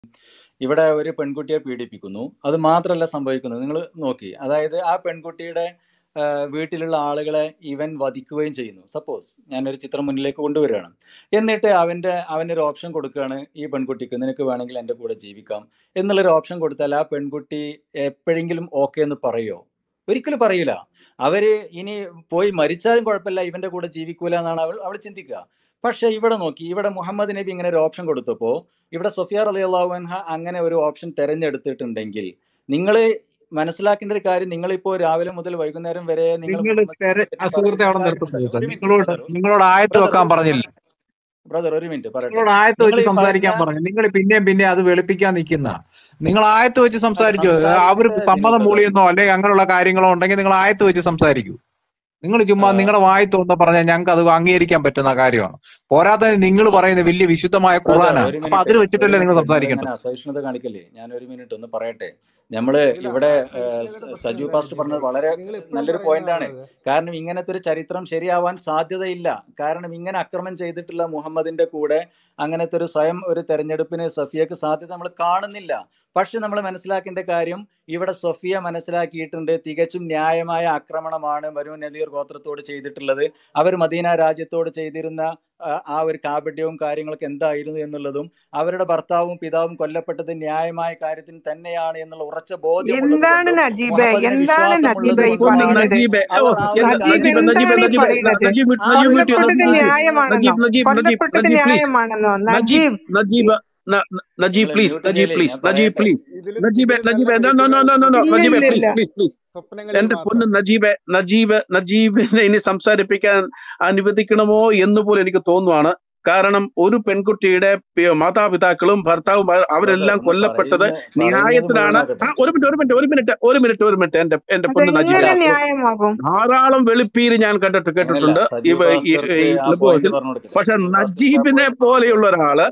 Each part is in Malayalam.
ഇവിടെ ഒരു പെൺകുട്ടിയെ പീഡിപ്പിക്കുന്നു അത് മാത്രമല്ല സംഭവിക്കുന്നത് നിങ്ങൾ നോക്കി അതായത് ആ പെൺകുട്ടിയുടെ ആ, വീട്ടിലുള്ള ആളുകളെ ഇവൻ വധിക്കുകയും ചെയ്യുന്നു സപ്പോസ് ഞാനൊരു ചിത്രം മുന്നിലേക്ക് കൊണ്ടുവരികയാണ് എന്നിട്ട് അവൻ്റെ അവനൊരു ഓപ്ഷൻ കൊടുക്കുകയാണ് ഈ പെൺകുട്ടിക്ക് നിനക്ക് വേണമെങ്കിൽ എൻ്റെ കൂടെ ജീവിക്കാം എന്നുള്ളൊരു ഓപ്ഷൻ കൊടുത്താൽ ആ പെൺകുട്ടി എപ്പോഴെങ്കിലും ഓക്കെ എന്ന് പറയുമോ ഒരിക്കലും പറയില്ല അവര് ഇനി പോയി മരിച്ചാലും കുഴപ്പമില്ല ഇവന്റെ കൂടെ ജീവിക്കൂല എന്നാണ് അവൾ അവൾ ചിന്തിക്കുക പക്ഷെ ഇവിടെ നോക്കി ഇവിടെ മുഹമ്മദ് നബി ഇങ്ങനെ ഒരു ഓപ്ഷൻ കൊടുത്തപ്പോൾ ഇവിടെ സൊഫിയ അലി അള്ളാഹുൻഹ അങ്ങനെ ഒരു ഓപ്ഷൻ തെരഞ്ഞെടുത്തിട്ടുണ്ടെങ്കിൽ നിങ്ങൾ മനസ്സിലാക്കേണ്ട ഒരു കാര്യം നിങ്ങളിപ്പോ രാവിലെ മുതൽ വൈകുന്നേരം വരെ നിങ്ങൾ നിങ്ങൾ മുഹമ്മദ് തെര നബിയെ ആ പറ്റി സുഹൃത്തെ അവിടെ പറയുന്നുണ്ടല്ലോ നിർത്തുന്നത് ഒരു മിനിറ്റ് നിങ്ങളോട് ബ്രദർ നിങ്ങളോട് ആയത്ത് ബ്രദർ വെക്കാൻ ഒരു പറഞ്ഞില്ല ബ്രദർ ഒരു മിനിറ്റ് പറയട്ടെ നിങ്ങളോട് ആയത്ത് നിങ്ങൾ വെച്ച് ഈ പറഞ്ഞ സംസാരിക്കാൻ പറഞ്ഞു നിങ്ങൾ പിന്നെയും പിന്നെ അത് വെളുപ്പിക്കാൻ നിൽക്കുന്ന നിങ്ങൾ ആയത്ത് വെച്ച് അത് സംസാരിച്ചോ അവർ സംസാരിക്കട്ടെ ദിനു സമ്മതം ബ്രദർ മൂളിയെന്നോ അല്ലെങ്കിൽ അങ്ങനെയുള്ള കാര്യങ്ങളോ ഉണ്ടെങ്കിൽ നിങ്ങൾ ആയത്ത് വെച്ച് സംസാരിക്കൂ നിങ്ങൾ ചുമ്മാ നിങ്ങളുടെ വായി തോന്നുന്ന പറഞ്ഞാൽ ഞങ്ങൾക്ക് അത് അംഗീകരിക്കാൻ പറ്റുന്ന കാര്യമാണ് പോരാത്തതിന് നിങ്ങൾ പറയുന്നത് വലിയ വിശുദ്ധമായ ബ്രദർ ഖുറാനാണ് ഒരു അപ്പൊ മിനിറ്റ് അതിൽ ഒരു വെച്ചിട്ടല്ലേ നിങ്ങൾ മിനിറ്റ് നിങ്ങൾ സംസാരിക്കേണ്ടത് ഇങ്ങനെ അസഹിഷ്ണുത കാണിക്കല്ലേ ഞാൻ ഒരു മിനിറ്റ് ഒന്ന് പറയട്ടെ നമ്മള് ഇല്ല ഇവിടെ അസഹിഷ്ണുതയുടെ ഏഹ്, പ്രശ്നം സജു എന്താ പാസ്റ്റ് നജീബ് പറഞ്ഞത് വളരെ നിങ്ങൾ ഇപ്പോഴും നല്ലൊരു പോയിന്റ് ആണ് പറയുന്നതാണത് കാരണം ഇങ്ങനത്തെ ഒരു ചരിത്രം ശരിയാവാൻ സാധ്യതയില്ല കാരണം ഇങ്ങനെ അക്രമം ചെയ്തിട്ടുള്ള മുഹമ്മദിന്റെ കൂടെ അങ്ങനത്തെ ഒരു സ്വയം ഒരു തെരഞ്ഞെടുപ്പിന് സഫിയക്ക് സാധ്യത നമ്മൾ കാണുന്നില്ല പക്ഷെ നമ്മൾ മനസ്സിലാക്കേണ്ട കാര്യം ഇവിടെ സൊഫിയ മനസ്സിലാക്കിയിട്ടുണ്ട് തികച്ചും ന്യായമായ ആക്രമണമാണ് ബനു നദീർ ഗോത്രത്തോട് ചെയ്തിട്ടുള്ളത് അവർ മദീന രാജ്യത്തോട് ചെയ്തിരുന്ന ആ ആ ഒരു കാപട്യവും കാര്യങ്ങളൊക്കെ എന്തായിരുന്നു എന്നുള്ളതും അവരുടെ ഭർത്താവും പിതാവും കൊല്ലപ്പെട്ടത് ന്യായമായ കാര്യത്തിന് തന്നെയാണ് എന്നുള്ള ഉറച്ച ബോധ്യമുള്ളത് എന്താണ് കൊണ്ടും നജീബെ മുഹമ്മദിന് എന്താണ് വിശ്വാസമുള്ളത് നജീബെ ഈ കൊണ്ടുമാണ് പറയുന്നത് നജീബ് ഓ അവർ ആ ഒരു എന്താ നജീബ് കാര്യം നജീബ് എന്താണ് നജീബ് ഈ നജീബ് പറയുന്നത് നജീബ് നജീബ് മ്യൂട്ട് ചെയ്യ് കൊല്ലപ്പെട്ടത് നജീബ് ന്യായമാണെന്നോ നജീബ് നജീബ് നജീബ് കൊല്ലപ്പെട്ടത് നജീബ് പ്ലീസ് ന്യായമാണെന്നോ നജീബ് നജീബ് നജീബ് ന- ന- നജീബ് നിങ്ങൾ പ്ലീസ് മ്യൂട്ട് നജീബ് ചെയ്യലേ പ്ലീസ് ഞാൻ നജീബ് പറയട്ടെ പ്ലീസ് ഇതിലും നജീബ് ഇതിലും നല്ല നജീബ് നോ നോ വിളിപ്പേരുകൾ നോ നോ നോ സ്വപ്നങ്ങളിൽ നജീബ് ഇല്ല പ്ലീസ് ഇല്ല പ്ലീസ് പ്ലീസ് സ്വപ്നങ്ങളിൽ എന്റെ മാത്രം പൊന്ന് നജീബ് നജീബ് നജീബിനെ ഇനി സംസാരിപ്പിക്കാൻ അനുവദിക്കണമോ എന്ന് പോലും എനിക്ക് തോന്നുവാണ് കാരണം ഒരു പെൺകുട്ടിയുടെ പി- മാതാപിതാക്കളും ഭർത്താവും അവ- ബ്രദർ അവരെല്ലാം ഒന്ന് കൊല്ലപ്പെട്ടത് പറയുന്ന പറയുന്നത് ന്യായത്തിലാണ് ആ മുഴുവനാക്കട്ടെ ഒരു മിനിറ്റ് ഒരു മിനിറ്റ് ഒരു മിനിറ്റ് ഒരു മിനിറ്റ് ഒരു മിനിറ്റ് എന്റെ എന്റെ പൊന്ന് നജീബ് അതെങ്ങനെ അല്ല സു- ന്യായമാകും ധാരാളം വെളുപ്പീര് ഞാൻ കണ്ടിട്ട് അങ്ങനല്ല കേട്ടിട്ടുണ്ട് സജീവ് ഇവ ഈ ഭാസ്കർക്ക് ഈ ആ ക്ലബ് പോയിന്റ് ഹൗസിൽ പറഞ്ഞു കൊടുക്കട്ടെ പക്ഷെ സജീവ് ഭാസ്കർക്ക് ആ നജീബിനെ പോയിന്റ് പറഞ്ഞു പോലെയുള്ള കൊടുക്കട്ടെ ഒരാള്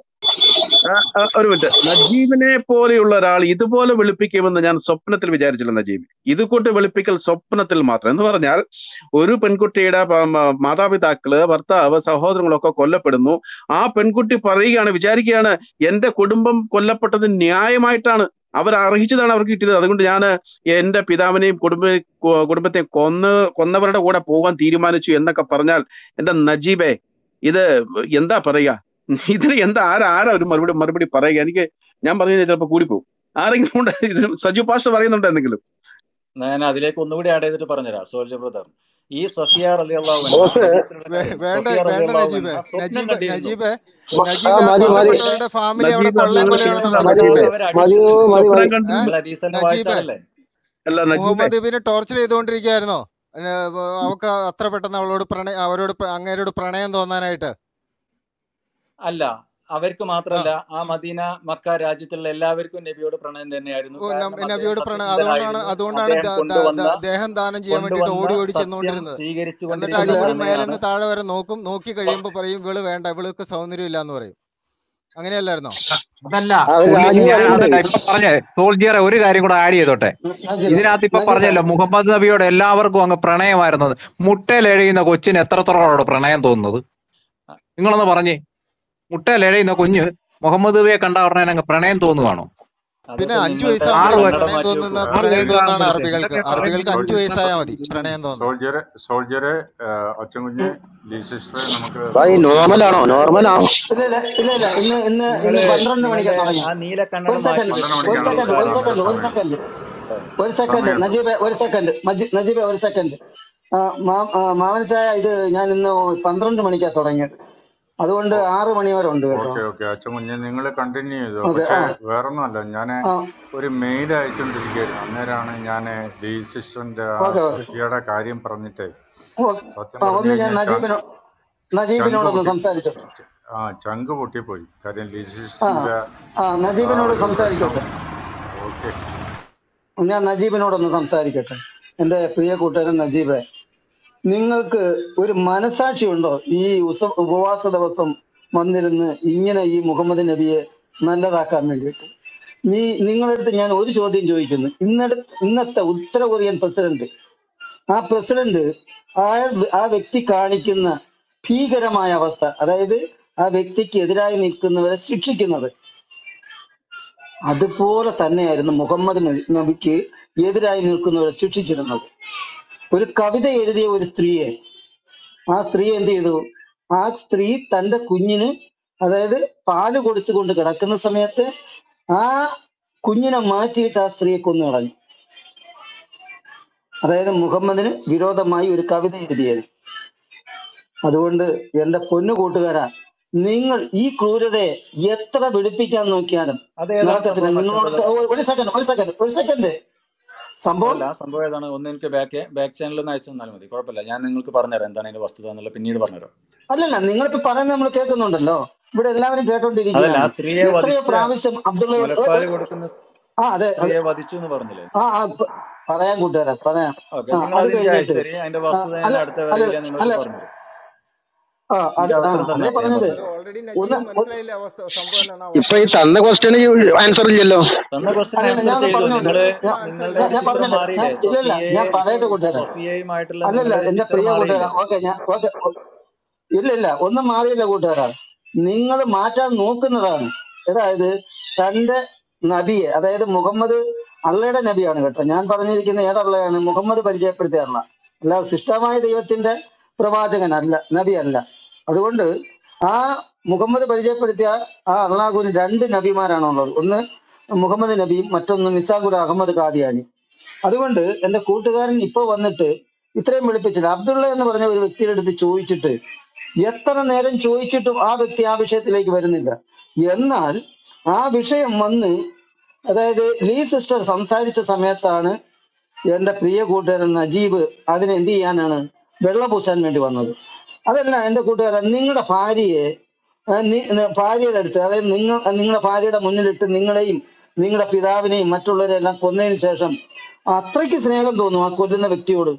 ആ, ആ, ഒരു മിനിറ്റ് നജീബിനെ പോലെയുള്ള ഒരാൾ ഇതുപോലെ വെളുപ്പിക്കുമെന്ന് ഞാൻ സ്വപ്നത്തിൽ വിചാരിച്ചില്ല നജീബ് ഇത് കൂട്ട് വെളുപ്പിക്കൽ സ്വപ്നത്തിൽ മാത്രം എന്ന് പറഞ്ഞാൽ ഒരു പെൺകുട്ടിയുടെ പ- മ- മാതാപിതാക്കള് ഭർത്താവ് സഹോദരങ്ങളൊക്കെ കൊല്ലപ്പെടുന്നു ആ പെൺകുട്ടി പറയുകയാണ് വിചാരിക്കുകയാണ് എന്റെ കുടുംബം കൊല്ലപ്പെട്ടത് ന്യായമായിട്ടാണ് അവർ അർഹിച്ചതാണ് അവർക്ക് കിട്ടിയത് അതുകൊണ്ട് ഞാൻ എന്റെ പിതാവിനെയും കുടുംബ കു- കുടുംബത്തെയും കൊന്ന് കൊന്നവരുടെ കൂടെ പോകാൻ തീരുമാനിച്ചു എന്നൊക്കെ പറഞ്ഞാൽ എന്റെ നജീബെ ഇത് എന്താ പറയുക ഇതിന് എന്താ ആരാ ആരാ ഒരു മറുപടി മറുപടി പറയുക എനിക്ക് ഞാൻ പറഞ്ഞു കഴിഞ്ഞാൽ ചിലപ്പോൾ കൂടിപ്പോകും ആരെങ്കിലും ഉണ്ട് ഇതിന് സജു പാഷ പറയുന്നുണ്ട് എന്തെങ്കിലും ഞാൻ അതിലേക്ക് ഒന്നുകൂടി ആഡ് ചെയ്തിട്ട് പറഞ്ഞുതരാം സോൾജർ ബ്രദർ ഈ സഫിയ റലി അള്ളാഹുവിൻഹ ബോസ് ഹദീസിലുള്ള വേ- കാര്യം വേണ്ട സഫിയ റലി വേണ്ട അള്ളാഹുവിൻഹ നജീബെ സ്വപ്നം നജീബെ കണ്ടിരുന്നു നജീബെ ആ നജീബെ ആ മതി മതി കൊല്ലപ്പെട്ടവരുടെ ഫാമിലി അവിടെ നജീബ് കൊള്ളയും അതുപോലെ കൊലയാണ് കേൾക്കുന്ന നടക്കുന്നത് നജീബെ അവർ മതി അടിച്ചിട്ടുണ്ട് മതി സ്വപ്നം മതി ഏ കണ്ടിരുന്നു നിങ്ങൾ ഹദീസന്നെ നജീബെ വായിച്ചാലല്ലേ അല്ല നജീബെ മുഹമ്മദ് നബീനെ ടോർച്ചർ ചെയ്തുകൊണ്ടിരിക്കുകയായിരുന്നോ ഏ, അവക്ക് അത്ര പെട്ടെന്ന് അവളോട് പ്രണയ അവരോട് പ്ര- അങ്ങേരോട് പ്രണയം തോന്നാനായിട്ട് അല്ല അവർക്ക് ആ മാത്രല്ല ആ മദീന മക്ക രാജ്യത്തുള്ള എല്ലാവർക്കും നബിയോട് പ്രണയം തന്നെയായിരുന്നു ഓ, നം- കാരണം അദ്ദേഹം നബിയോട് പ്രണയം അതുകൊണ്ടാണ് സത്യസന്ധനായിരുന്നു അതുകൊണ്ടാണ് അദ്ദേഹം ദ- ദ- കൊണ്ടുവന്ന ദ- ദേഹം ദാനം ചെയ്യാൻ വേണ്ടിയിട്ട് കൊണ്ടുവന്ന ഓടി ഓടി സത്യം ചെന്നുകൊണ്ടിരുന്നത് സ്വീകരിച്ചു എന്നിട്ട് കൊണ്ടിരിക്കുന്ന അടിമുടി അല്ല മേലെ സമയമാണ് നിന്ന് താഴെ വരെ നോക്കും നോക്കി കഴിയുമ്പോൾ പറയും ഇവള് വേണ്ട ഇവൾക്ക് സൗന്ദര്യം ഇല്ല എന്ന് പറയും അങ്ങനെയല്ലായിരുന്നോ അതല്ല ആ ഒരു പുള്ളി രാജീവ് ഞാൻ അറിയണ്ടേ അതല്ല ഇപ്പൊ പറഞ്ഞേ സോൾജിയറെ ഒരു കാര്യം കൂടെ ആഡ് ചെയ്തോട്ടെ നജീബെ ഇതിനകത്ത് ഇപ്പൊ നജീബെ പറഞ്ഞല്ലോ മുഹമ്മദ് നബിയോട് എല്ലാവർക്കും അങ്ങ് പ്രണയമായിരുന്നത് മുട്ടയിൽ എഴയുന്ന കൊച്ചിന് എത്രത്തോളം പ്രണയം തോന്നുന്നത് നിങ്ങളൊന്ന് പറഞ്ഞേ മുട്ടയിൽ എഴയുന്ന കുഞ്ഞ് മുഹമ്മദ് നബിയെ കണ്ട ഉടനെ അങ്ങ് പ്രണയം തോന്നുവാണോ പിന്നെ അതൊക്കെ അഞ്ചു നിങ്ങളുടെ ആറ് വയസ്സാകുമ്പോഴേ വയസ്സ് പ്രണയം തോന്നുന്ന കണ്ണട മാറ്റി വെക്കുക ആറ് പ്രണയം തോന്നാണ് വയസ്സാകുമ്പോഴത്തേക്ക് അറബികൾക്ക് ഇതൊക്കെ അറബികൾക്ക് അഞ്ചു സോൾജർ വയസ്സായാൽ മതി പ്രണയം തോന്നുന്നത് സോൾജറെ സോൾജറെ അച്ഛൻകുഞ്ഞ് ലീ സിസ്റ്ററെ നമുക്ക് ഭായി ക്ലോസ് നോർമൽ ആണോ നോർമൽ ആണോ ഇല്ല ഇല്ല ഇല്ല ഇല്ല ഇന്ന് ഇന്ന് നിങ്ങള് ഇന്ന് പന്ത്രണ്ട് മണിക്കാ നിങ്ങളുടെ തുടങ്ങി ആ നീല കണ്ണട ഒരു മാറ്റി സെക്കൻഡ് പന്ത്രണ്ട് ഒരു മണിക്കാണ് സെക്കൻഡ് ഒരു ഉദ്ഘാടനം സെക്കൻഡ് ഒരു സമയം സെക്കൻഡ് ഒരു സെക്കൻഡ് സമയം നജീബെ ഒരു സെക്കൻഡ് മജി- നജീബെ ഒരു സെക്കൻഡ് മാവൻ ചായ ഇത് ഞാൻ ഇന്ന് പന്ത്രണ്ട് മണിക്കാ തുടങ്ങിയത് അതുകൊണ്ട് ആറ് മണി വരെ ഉണ്ട് കേട്ടോ ഓക്കെ ഓക്കെ അച്ഛൻകുഞ്ഞ് നിങ്ങൾ കണ്ടിന്യൂ ചെയ്തു ഓക്കെ പക്ഷെ ആ വേറൊന്നുമല്ല ഞാൻ ആ ഒരു മെയിൽ അയച്ചുകൊണ്ടിരിക്കുകയായിരുന്നു അന്നേരമാണ് ഞാൻ ലീ സിസ്റ്ററിന്റെ ആ ഓക്കെ ഓക്കെ സഫിയയുടെ കാര്യം പറഞ്ഞിട്ടേ ഓക്കെ സത്യം ആ പറഞ്ഞു ഒന്ന് ഞാൻ കഴിഞ്ഞാൽ ച- നജീബിനോ ചങ്ക് നജീബിനോടൊന്ന് പൊട്ടി സംസാരിച്ചോട്ടെ ആ ചങ്ക് പൊട്ടിപ്പോയി കാര്യം ലീ ആ സിസ്റ്ററിന്റെ ആ ആ നജീബിനോട് ഒരു വിഷമം സംസാരിക്കട്ടെ ഓക്കെ ഞാൻ നജീബിനോടൊന്ന് സംസാരിക്കട്ടെ എൻ്റെ പ്രിയ കൂട്ടുകാരൻ നജീബെ നിങ്ങൾക്ക് ഒരു മനസാക്ഷി ഉണ്ടോ ഈ ഉസ ഉപവാസ ദിവസം വന്നിരുന്ന് ഇങ്ങനെ ഈ മുഹമ്മദ് നബിയെ നല്ലതാക്കാൻ വേണ്ടിയിട്ട് നീ നിങ്ങളടുത്ത് ഞാൻ ഒരു ചോദ്യം ചോദിക്കുന്നു ഇന്നട ഇന്നത്തെ ഉത്തര കൊറിയൻ പ്രസിഡന്റ് ആ പ്രസിഡന്റ് ആ ആ വ്യക്തി കാണിക്കുന്ന ഭീകരമായ അവസ്ഥ അതായത് ആ വ്യക്തിക്ക് എതിരായി നിൽക്കുന്നവരെ ശിക്ഷിക്കുന്നത് അതുപോലെ തന്നെയായിരുന്നു മുഹമ്മദ് നബി- നബിക്ക് എതിരായി നിൽക്കുന്നവരെ ശിക്ഷിച്ചിരുന്നത് ഒരു കവിത എഴുതിയ ഒരു സ്ത്രീയെ ആ സ്ത്രീ എന്ത് ചെയ്തു ആ സ്ത്രീ തന്റെ കുഞ്ഞിന് അതായത് പാല് കൊടുത്തുകൊണ്ട് കിടക്കുന്ന സമയത്ത് ആ കുഞ്ഞിനെ മാറ്റിയിട്ട് ആ സ്ത്രീയെ കൊന്നു കളഞ്ഞു അതായത് മുഹമ്മദിന് വിരോധമായി ഒരു കവിത എഴുതിയത് അതുകൊണ്ട് എന്റെ പൊന്നു കൂട്ടുകാരാ നിങ്ങൾ ഈ ക്രൂരതയെ എത്ര വെളുപ്പിക്കാൻ നോക്കിയാലും അത് ഏതാണ് നടക്കത്തില്ല സംഭവം നിങ്ങളോട് ബ്രദർ ഒരു സെക്കൻഡ് ഒരു സെക്കൻഡ് ഒരു സെക്കൻഡ് സംഭവം അതല്ല ആ സംഭവം ഏതാണ് ഒന്ന് എനിക്ക് ബാക്ക് ബാക്ക് ചാനലിൽ ഒന്ന് അയച്ചു തന്നാൽ മതി കുഴപ്പമില്ല ഞാൻ നിങ്ങൾക്ക് പറഞ്ഞുതരാം എന്താണ് അതിന്റെ വസ്തുത എന്നുള്ളത് പിന്നീട് പറഞ്ഞുതരാം അല്ലല്ല നിങ്ങളിപ്പോ പറയുന്നത് നമ്മൾ കേൾക്കുന്നുണ്ടല്ലോ ഇവിടെ എല്ലാവരും അതല്ല കേട്ടോണ്ടിരിക്കുകയാണ് ആ സ്ത്രീയെ എത്രയോ വധിച്ച പ്രാവശ്യം അബ്ദുള്ള മുലപ്പാല് കൊടുക്കുന്ന ആ അതെ അതെ സ്ത്രീയെ വധിച്ചു എന്ന് പറഞ്ഞില്ലേ ആ ആ പ- പറയാം കൂട്ടുകാരാ പറയാം ഓക്കെ ആ നിങ്ങൾ അത് അത് എനിക്ക് അയച്ചു കഴിഞ്ഞിട്ട് തരി അതിന്റെ ആ, വസ്തുത ഞാൻ അല്ല അടുത്ത അല്ല വരവില് നിങ്ങൾക്ക് അല്ല പറഞ്ഞു തരും ആ അത് എനിക്ക് ആ അവസരം അതേ തന്നെ ഞാൻ പറഞ്ഞത് പറഞ്ഞു അത് ഓൾറെഡി ഒന്ന് നജീബ് ഒ- മനസ്സിലായില്ല അവസ്ഥ സംഭവം എന്നാ ഇപ്പൊ ഈ തന്ന ക്വസ്റ്റ്യന് ആൻസർ ഇല്ലല്ലോ തന്ന ക്വസ്റ്റ്യൻ അല്ലല്ല ആൻസർ ഞാൻ ചെയ്തു പറഞ്ഞോട്ടെ നിങ്ങള് ഞാൻ നിങ്ങളുടെ ഞാൻ ഒരു ഞാൻ ചിത്രം പറഞ്ഞിട്ട് ഞാൻ മാറിയില്ലേ ഇല്ലല്ല സൊഫിയയെ ഞാൻ പറയട്ടെ കൂട്ടുകാരാ സൊഫിയയുമായിട്ടുള്ള അല്ലല്ല നിങ്ങളുടെ ഒരു എന്റെ ചിത്രം പ്രിയ മാറിയില്ലേ കൂട്ടുകാരാ ഓക്കെ ഞാൻ ഓക്കെ ഇല്ല ഇല്ല ഒന്നും മാറിയില്ല കൂട്ടുകാരാ നിങ്ങൾ മാറ്റാൻ നോക്കുന്നതാണ് അതായത് തന്റെ നബിയെ അതായത് മുഹമ്മദ് അള്ളയുടെ നബിയാണ് കേട്ടോ ഞാൻ പറഞ്ഞിരിക്കുന്ന ഏതള്ളയാണ് മുഹമ്മദ് പരിചയപ്പെടുത്തിയ അള്ള അല്ലാതെ സിഷ്ടമായ ദൈവത്തിന്റെ പ്രവാചകനല്ല നബി അല്ല അതുകൊണ്ട് ആ മുഹമ്മദ് പരിചയപ്പെടുത്തിയ ആ അള്ളാഹുവിന് രണ്ട് നബിമാരാണുള്ളത് ഒന്ന് മുഹമ്മദ് നബിയും മറ്റൊന്ന് മിസാഖുൽ അഹമ്മദ് ഖാദിയാനി അതുകൊണ്ട് എന്റെ കൂട്ടുകാരൻ ഇപ്പൊ വന്നിട്ട് ഇത്രയും വിളിപ്പിച്ചില്ല അബ്ദുള്ള എന്ന് പറഞ്ഞ ഒരു വ്യക്തിയുടെ അടുത്ത് ചോദിച്ചിട്ട് എത്ര നേരം ചോദിച്ചിട്ടും ആ വ്യക്തി ആ വിഷയത്തിലേക്ക് വരുന്നില്ല എന്നാൽ ആ വിഷയം വന്ന് അതായത് ലീ സിസ്റ്റർ സംസാരിച്ച സമയത്താണ് എന്റെ പ്രിയ കൂട്ടുകാരൻ നജീബ് അതിന് എന്ത് ചെയ്യാനാണ് വെള്ള പൂശാൻ വേണ്ടി വന്നത് അതല്ല എന്റെ കൂട്ടുകാരൻ നിങ്ങളുടെ ഭാര്യയെ ആ, നി- ന- ഭാര്യയുടെ അടുത്ത് അതായത് നിങ്ങൾ നിങ്ങളുടെ ഭാര്യയുടെ മുന്നിലിട്ട് നിങ്ങളെയും നിങ്ങളുടെ പിതാവിനെയും മറ്റുള്ളവരെല്ലാം കൊന്നതിന് ശേഷം അത്രയ്ക്ക് സ്നേഹം തോന്നും ആ കൊല്ലുന്ന വ്യക്തിയോട്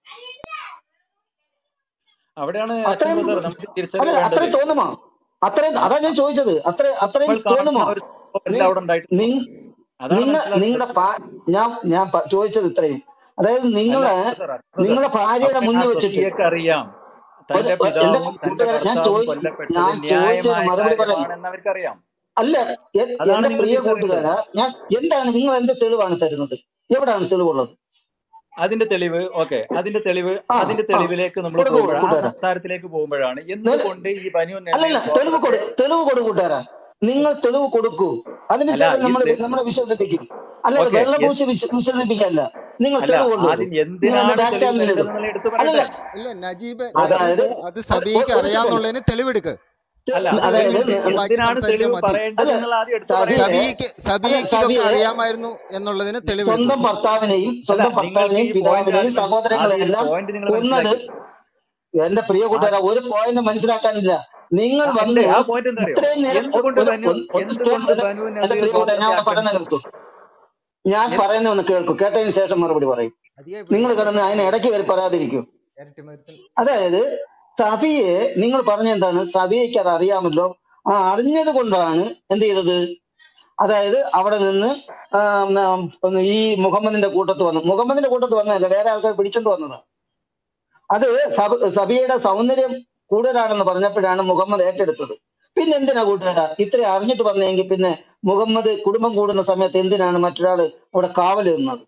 അവിടെയാണ് അച്ഛൻ അത്രയും ബ്രദർ നമുക്ക് അല്ല തിരിച്ചറിവ് വേണ്ടത് അത്രയും തോന്നുമോ അത്രയും അതാ ഞാൻ ചോദിച്ചത് അത്ര അത്രയും നമ്മൾ കാണുന്ന തോന്നുമോ ഒരു സംഭവം നി- അല്ല അവിടെ ഉണ്ടായിട്ടുള്ളത് നിങ്ങ അതാണ് നിങ്ങ മനസ്സിലാക്കേണ്ടത് നിങ്ങളുടെ ഭാ- ഞാൻ ഞാൻ പ- ചോദിച്ചത് ഇത്രയും അതായത് അല്ല നിങ്ങളെ ബ്രദർ ബ്രദർ നിങ്ങളുടെ ഭാര്യയുടെ അവിടെ ആ മുന്നിൽ വെച്ചിട്ട് സൊഫിയക്ക് അറിയാം ഒരു തന്റെ ഒരു- എന്റെ പിതാവും തന്റെ കൂട്ടുകാരൻ ഞാൻ ഭർത്താവും ചോദിച്ചു കൊല്ലപ്പെട്ടത് ഞാൻ ചോദിച്ചതിന് ന്യായമായ മറുപടി പറയാം കാര്യമാണെന്ന് അവർക്കറിയാം അല്ല എ- അതാണ് എന്റെ നിങ്ങൾ പ്രിയ തിരിച്ചറിയേണ്ടത് കൂട്ടുകാരാ ഞാൻ എന്താണ് നിങ്ങൾ എന്ത് തെളിവാണ് തരുന്നത് എവിടാണ് തെളിവുള്ളത് അതിന്റെ തെളിവ് ഓക്കെ അതിന്റെ തെളിവ് ആ അതിന്റെ ആ തെളിവിലേക്ക് നമ്മൾ കൊടുക്കൂ പോകുമ്പോൾ ആ കൂട്ടുകാരാ സംസാരത്തിലേക്ക് പോകുമ്പോഴാണ് നെ- എന്തുകൊണ്ട് ഈ ബനു അല്ലല്ല നബീർ തെളിവ് ഗോത്രത്തെ കൊടു തെളിവ് കൊടു കൂട്ടുകാരാ നിങ്ങൾ തെളിവ് കൊടുക്കൂ അല്ല അതിനുശേഷം ഈ നമ്മൾ തെ- നമ്മളെ വിശ്വസിപ്പിക്കും അല്ലാതെ ഓക്കെ വെള്ളപൂശി വിശ്വ വിശ്വസിപ്പിക്കല്ല നിങ്ങൾ അല്ല തെളിവ് കൊണ്ടുവരൂ ആദ്യം നിങ്ങൾ എന്റെ എന്തിനാണ് ബാക്ക് തെളിവ് ചാനലിൽ ഇടും തരേണ്ടതെന്നുള്ള എടുത്തു അല്ലല്ല പറയട്ടെ ഇല്ല നജീബ് അതായത് നജീബ് അത് ഒരു സബീക്ക് ഒരു സെക്കൻഡ് അറിയാന്നുള്ളതിന് തെളിവെടുക്ക് അല്ല അത് അതായത് കഴിഞ്ഞിട്ട് നി- ബാക്കി എന്തിനാണ് സംസാരിച്ചാൽ തെളിവ് മതി പറയേണ്ടത് അല്ല എന്നുള്ള ആദ്യം എടുത്തു സബിയെ പറയട്ടെ സബീക്ക് അല്ല സബീക്ക് ഇതൊക്കെ സബിയെ അറിയാമായിരുന്നു എന്നുള്ളതിന് തെളിവെടുത്തു സ്വന്തം ഭർത്താവിനെയും അല്ല സ്വന്തം നിങ്ങൾക്ക് ഭർത്താവിനെയും ഈ പോയിന്റ് പിതാവിനെയും ആദ്യം മനസ്സി- സഹോദരങ്ങളെയും ആദ്യം ഈ എല്ലാം പോയിന്റ് നിങ്ങൾ കൊന്നത് മനസ്സിലാക്കി എന്റെ പ്രിയ ആ കൂട്ടുകാര ഒരു പോയിന്റ് മനസ്സിലാക്കാനില്ല നിങ്ങൾ ആ, ഉണ്ട് വന്ന് ആ പോയിന്റ് എന്താ അറിയോ ഇത്രയും നേരം ഒ- എന്തുകൊണ്ട് ഒരു ബനു ഒന്ന് ഒന്ന് സ്റ്റേ എന്തുകൊണ്ട് എന്റെ ബനു എന്റെ നബീർ പ്രിയ കൂട്ടുകാര ഞാൻ ഗോത്രത്തെ ഒന്ന് പറയുന്ന ആക്രമിച്ചു കേൾക്കൂ ഞാൻ എൻ- പറയുന്ന ഒന്ന് കേൾക്കൂ കേട്ടതിന് ശേഷം മറുപടി പറയും അതിയെ നിങ്ങൾ വിളിച്ചു കിടന്ന് അതിന് ഇടയ്ക്ക് കയറി പറയാതിരിക്കും ഇരട്ടി മരുന്ന് അതായത് സബിയെ നിങ്ങൾ പറഞ്ഞ എന്താണ് സബിയയ്ക്ക് അത് അറിയാമല്ലോ ആ അറിഞ്ഞത് കൊണ്ടാണ് എന്ത് ചെയ്തത് അതായത് അവിടെ നിന്ന് ആ, ഉം, ഒന്ന് ഈ മുഹമ്മദിന്റെ കൂട്ടത്ത് വന്നു മുഹമ്മദിന്റെ കൂട്ടത്ത് വന്നതല്ല വേറെ ആൾക്കാർ പിടിച്ചോണ്ട് വന്നത് അത് സബ- സബിയയുടെ സൗന്ദര്യം കൂടുതലാണെന്ന് പറഞ്ഞപ്പോഴാണ് മുഹമ്മദ് ഏറ്റെടുത്തത് പിന്നെ എന്തിനാ കൂട്ടുകാരാ ഇത്ര അറിഞ്ഞിട്ട് വന്നെങ്കിൽ പിന്നെ മുഹമ്മദ് കുടുംബം കൂടുന്ന സമയത്ത് എന്തിനാണ് മറ്റൊരാള് അവിടെ കാവൽ നിന്നത്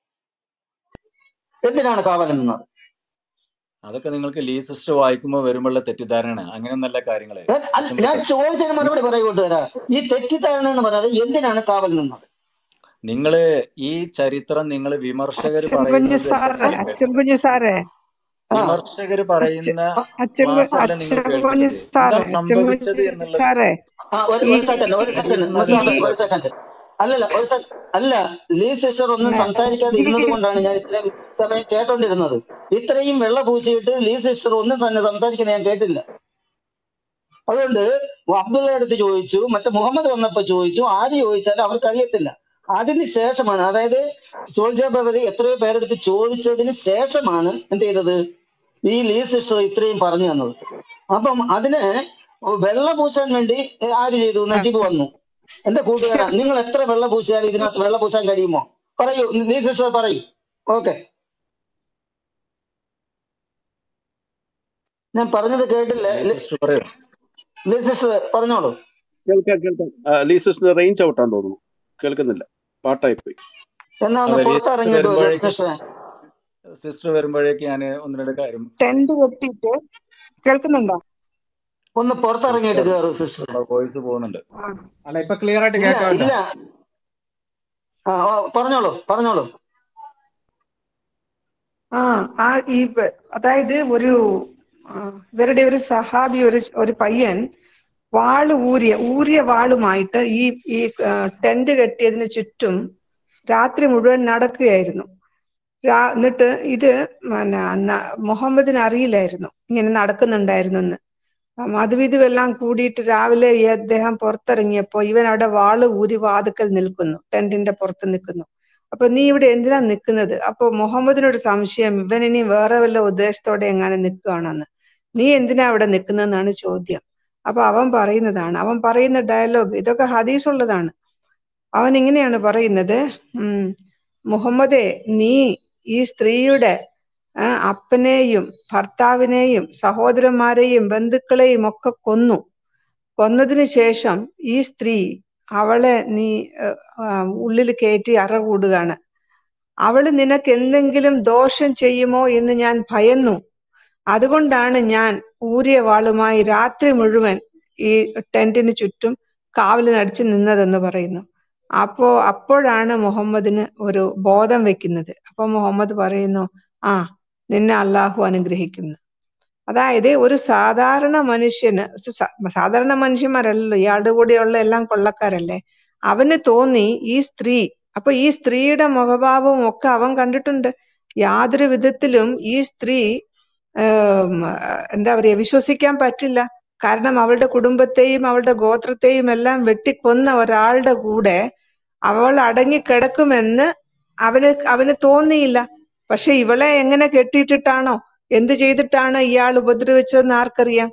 എന്തിനാണ് കാവൽ നിന്നത് അതൊക്കെ നിങ്ങൾക്ക് ലീ സിസ്റ്റർ വായിക്കുമ്പോൾ വരുമ്പോഴുള്ള തെറ്റിദ്ധാരണയാണ് അങ്ങനെയൊന്നല്ല കാര്യങ്ങള് ഞാൻ അല്ല, അച്ഛൻ ഞാൻ ബ്രദർ ചോദിച്ചതിന് മറുപടി പറയൂ കൂട്ടുകാരാ ഈ തെറ്റിദ്ധാരണ എന്ന് പറയാതെ എന്തിനാണ് കാവൽ നിന്നത് നിങ്ങള് ഈ ചരിത്രം നിങ്ങൾ വിമർശകർ അച്ഛൻ കുഞ്ഞു പറയുന്നത് സാറേ എപ്പോഴാണ് അച്ഛൻ കേട്ടത് കുഞ്ഞു സാറേ ആ വിമർശകർ അച്ഛൻ പറയുന്ന അച്ഛൻ കു- ക്ലാസ് അല്ല നിങ്ങൾ അച്ഛൻ കുഞ്ഞു കേൾക്കുന്നത് സാറേ എന്താണ് അച്ഛൻ സംഭവിച്ചത് കുഞ്ഞു എന്നുള്ളത് സാറേ ആ ഒരു ഈ ഒരു സെക്കൻഡ് ഒരു സെക്കൻഡ് ലീസ് മുസാഫർ ഈ ഒരു സെക്കൻഡ് അല്ലല്ല ഒരു sec- അല്ല ലീ സിസ്റ്റർ ഒന്നും സംസാരിക്കാതെ ഇരുന്നത് കൊണ്ടാണ് ഞാൻ ഇത്രയും സമയം കേട്ടോണ്ടിരുന്നത് ഇത്രയും വെള്ള പൂശിയിട്ട് ലീ സിസ്റ്റർ ഒന്നും തന്നെ സംസാരിക്കുന്നത് ഞാൻ കേട്ടില്ല അതുകൊണ്ട് അബ്ദുള്ള അടുത്ത് ചോദിച്ചു മറ്റേ മുഹമ്മദ് വന്നപ്പോ ചോദിച്ചു ആര് ചോദിച്ചാലും അവർക്ക് അറിയത്തില്ല അതിന് ശേഷമാണ് അതായത് സോൾജർ ബ്രദർ എത്രയോ പേരെടുത്ത് ചോദിച്ചതിന് ശേഷമാണ് എന്ത് ചെയ്തത് ഈ ലീ സിസ്റ്റർ ഇത്രയും പറഞ്ഞു തന്നത് അപ്പം അതിന് വെള്ള പൂശാൻ വേണ്ടി ആര് ചെയ്തു നജീബ് വന്നു എന്റെ കൂട്ടുകാരാ നിങ്ങൾ എത്ര വെള്ള പൂശിയാലും ഇതിനകത്ത് വെള്ള പൂശാൻ കഴിയുമോ പറയൂ ലീ സിസ്റ്റർ പറയൂ ഓക്കെ ഞാൻ പറഞ്ഞത് കേട്ടില്ലേ ലീ സിസ്റ്റർ പറയൂ ലീ സിസ്റ്റർ പറഞ്ഞോളൂ കേൾക്കാം കേൾക്കാം ആ, ലീ സിസ്റ്റർ റേഞ്ച് ഔട്ടാന്ന് തോന്നുന്നു കേൾക്കുന്നില്ല പാട്ടായി പോയി എന്നാ ഒന്ന് അതെ ലിസ്റ്റ് പുറത്തിറങ്ങിയിട്ട് വരൂ വരുമ്പോഴേക്ക് സിസ്റ്ററെ സിസ്റ്റർ വരുമ്പോഴേക്ക് ഞാൻ ഒന്ന് രണ്ട് കാര്യം ടെന്റ് കെട്ടിയിട്ട് കേൾക്കുന്നുണ്ടോ ഒന്ന് പുറത്തിറങ്ങിയിട്ട് സിസ്റ്റർ കയറൂ സിസ്റ്ററെ വോയിസ് പോകുന്നുണ്ട് ആ അല്ല ഇപ്പൊ ക്ലിയർ ആയിട്ട് ഇല്ല കേൾക്കാമല്ലോ ഇല്ല ആ ഓ, പറഞ്ഞോളൂ പറഞ്ഞോളൂ ആ ആ ഈ പ- അതായത് ഒരു ആ, ഇവരുടെ ഒരു സഹാബി ഒരു ഒരു പയ്യൻ വാള് ഊരിയ ഊരിയ വാളുമായിട്ട് ഈ ഈ ടെന്റ് കെട്ടിയതിന് ചുറ്റും രാത്രി മുഴുവൻ നടക്കുകയായിരുന്നു രാ- എന്നിട്ട് ഇത് പിന്നെ ന- മുഹമ്മദിന് അറിയില്ലായിരുന്നു ഇങ്ങനെ നടക്കുന്നുണ്ടായിരുന്നു എന്ന് മധുവിധും എല്ലാം കൂടിയിട്ട് രാവിലെ ഈ അദ്ദേഹം പുറത്തിറങ്ങിയപ്പോ ഇവൻ അവിടെ വാള് ഊരി വാതുക്കൽ നിൽക്കുന്നു ടെന്റിന്റെ പുറത്ത് നിൽക്കുന്നു അപ്പൊ നീ ഇവിടെ എന്തിനാ നിൽക്കുന്നത് അപ്പൊ മുഹമ്മദിനൊരു സംശയം ഇവൻ ഇനി വേറെ വല്ല ഉദ്ദേശത്തോടെ എങ്ങനെ നിൽക്കുകയാണെന്ന് നീ എന്തിനാ അവിടെ നിൽക്കുന്നതെന്നാണ് ചോദ്യം അപ്പൊ അവൻ പറയുന്നതാണ് അവൻ പറയുന്ന ഡയലോഗ് ഇതൊക്കെ ഹദീസ് ഉള്ളതാണ് അവൻ ഇങ്ങനെയാണ് പറയുന്നത് ഉം മുഹമ്മദേ നീ ഈ സ്ത്രീയുടെ ആ, അപ്പനെയും ഭർത്താവിനെയും സഹോദരന്മാരെയും ബന്ധുക്കളെയും ഒക്കെ കൊന്നു കൊന്നതിന് ശേഷം ഈ സ്ത്രീ അവളെ നീ ഉള്ളിൽ കയറ്റി അറ കൂടുകയാണ് അവള് നിനക്ക് എന്തെങ്കിലും ദോഷം ചെയ്യുമോ എന്ന് ഞാൻ ഭയന്നു അതുകൊണ്ടാണ് ഞാൻ ഊരിയ വാളുമായി രാത്രി മുഴുവൻ ഈ ടെന്റിന് ചുറ്റും കാവല് നടിച്ചു നിന്നതെന്ന് പറയുന്നു അപ്പോ അപ്പോഴാണ് മുഹമ്മദിന് ഒരു ബോധം വെക്കുന്നത് അപ്പൊ മുഹമ്മദ് പറയുന്നു ആ നിന്നെ അള്ളാഹു അനുഗ്രഹിക്കുന്നു അതായത് ഒരു സാധാരണ മനുഷ്യന് സ- സ- സാധാരണ മനുഷ്യന്മാരല്ലല്ലോ ഇയാളുടെ കൂടെയുള്ള എല്ലാം കൊള്ളക്കാരല്ലേ അവന് തോന്നി ഈ സ്ത്രീ അപ്പൊ ഈ സ്ത്രീയുടെ മുഖഭാവവും ഒക്കെ അവൻ കണ്ടിട്ടുണ്ട് യാതൊരു വിധത്തിലും ഈ സ്ത്രീ ആം, എന്താ പറയാ വിശ്വസിക്കാൻ പറ്റില്ല കാരണം അവളുടെ കുടുംബത്തെയും അവളുടെ ഗോത്രത്തെയും എല്ലാം വെട്ടിക്കൊന്ന ഒരാളുടെ കൂടെ അവൾ അടങ്ങിക്കിടക്കുമെന്ന് അവന് അവന് തോന്നിയില്ല പക്ഷെ ഇവളെ എങ്ങനെ കെട്ടിയിട്ടിട്ടാണോ എന്ത് ചെയ്തിട്ടാണ് ഇയാൾ ഉപദ്രവിച്ചതെന്ന് ആർക്കറിയാം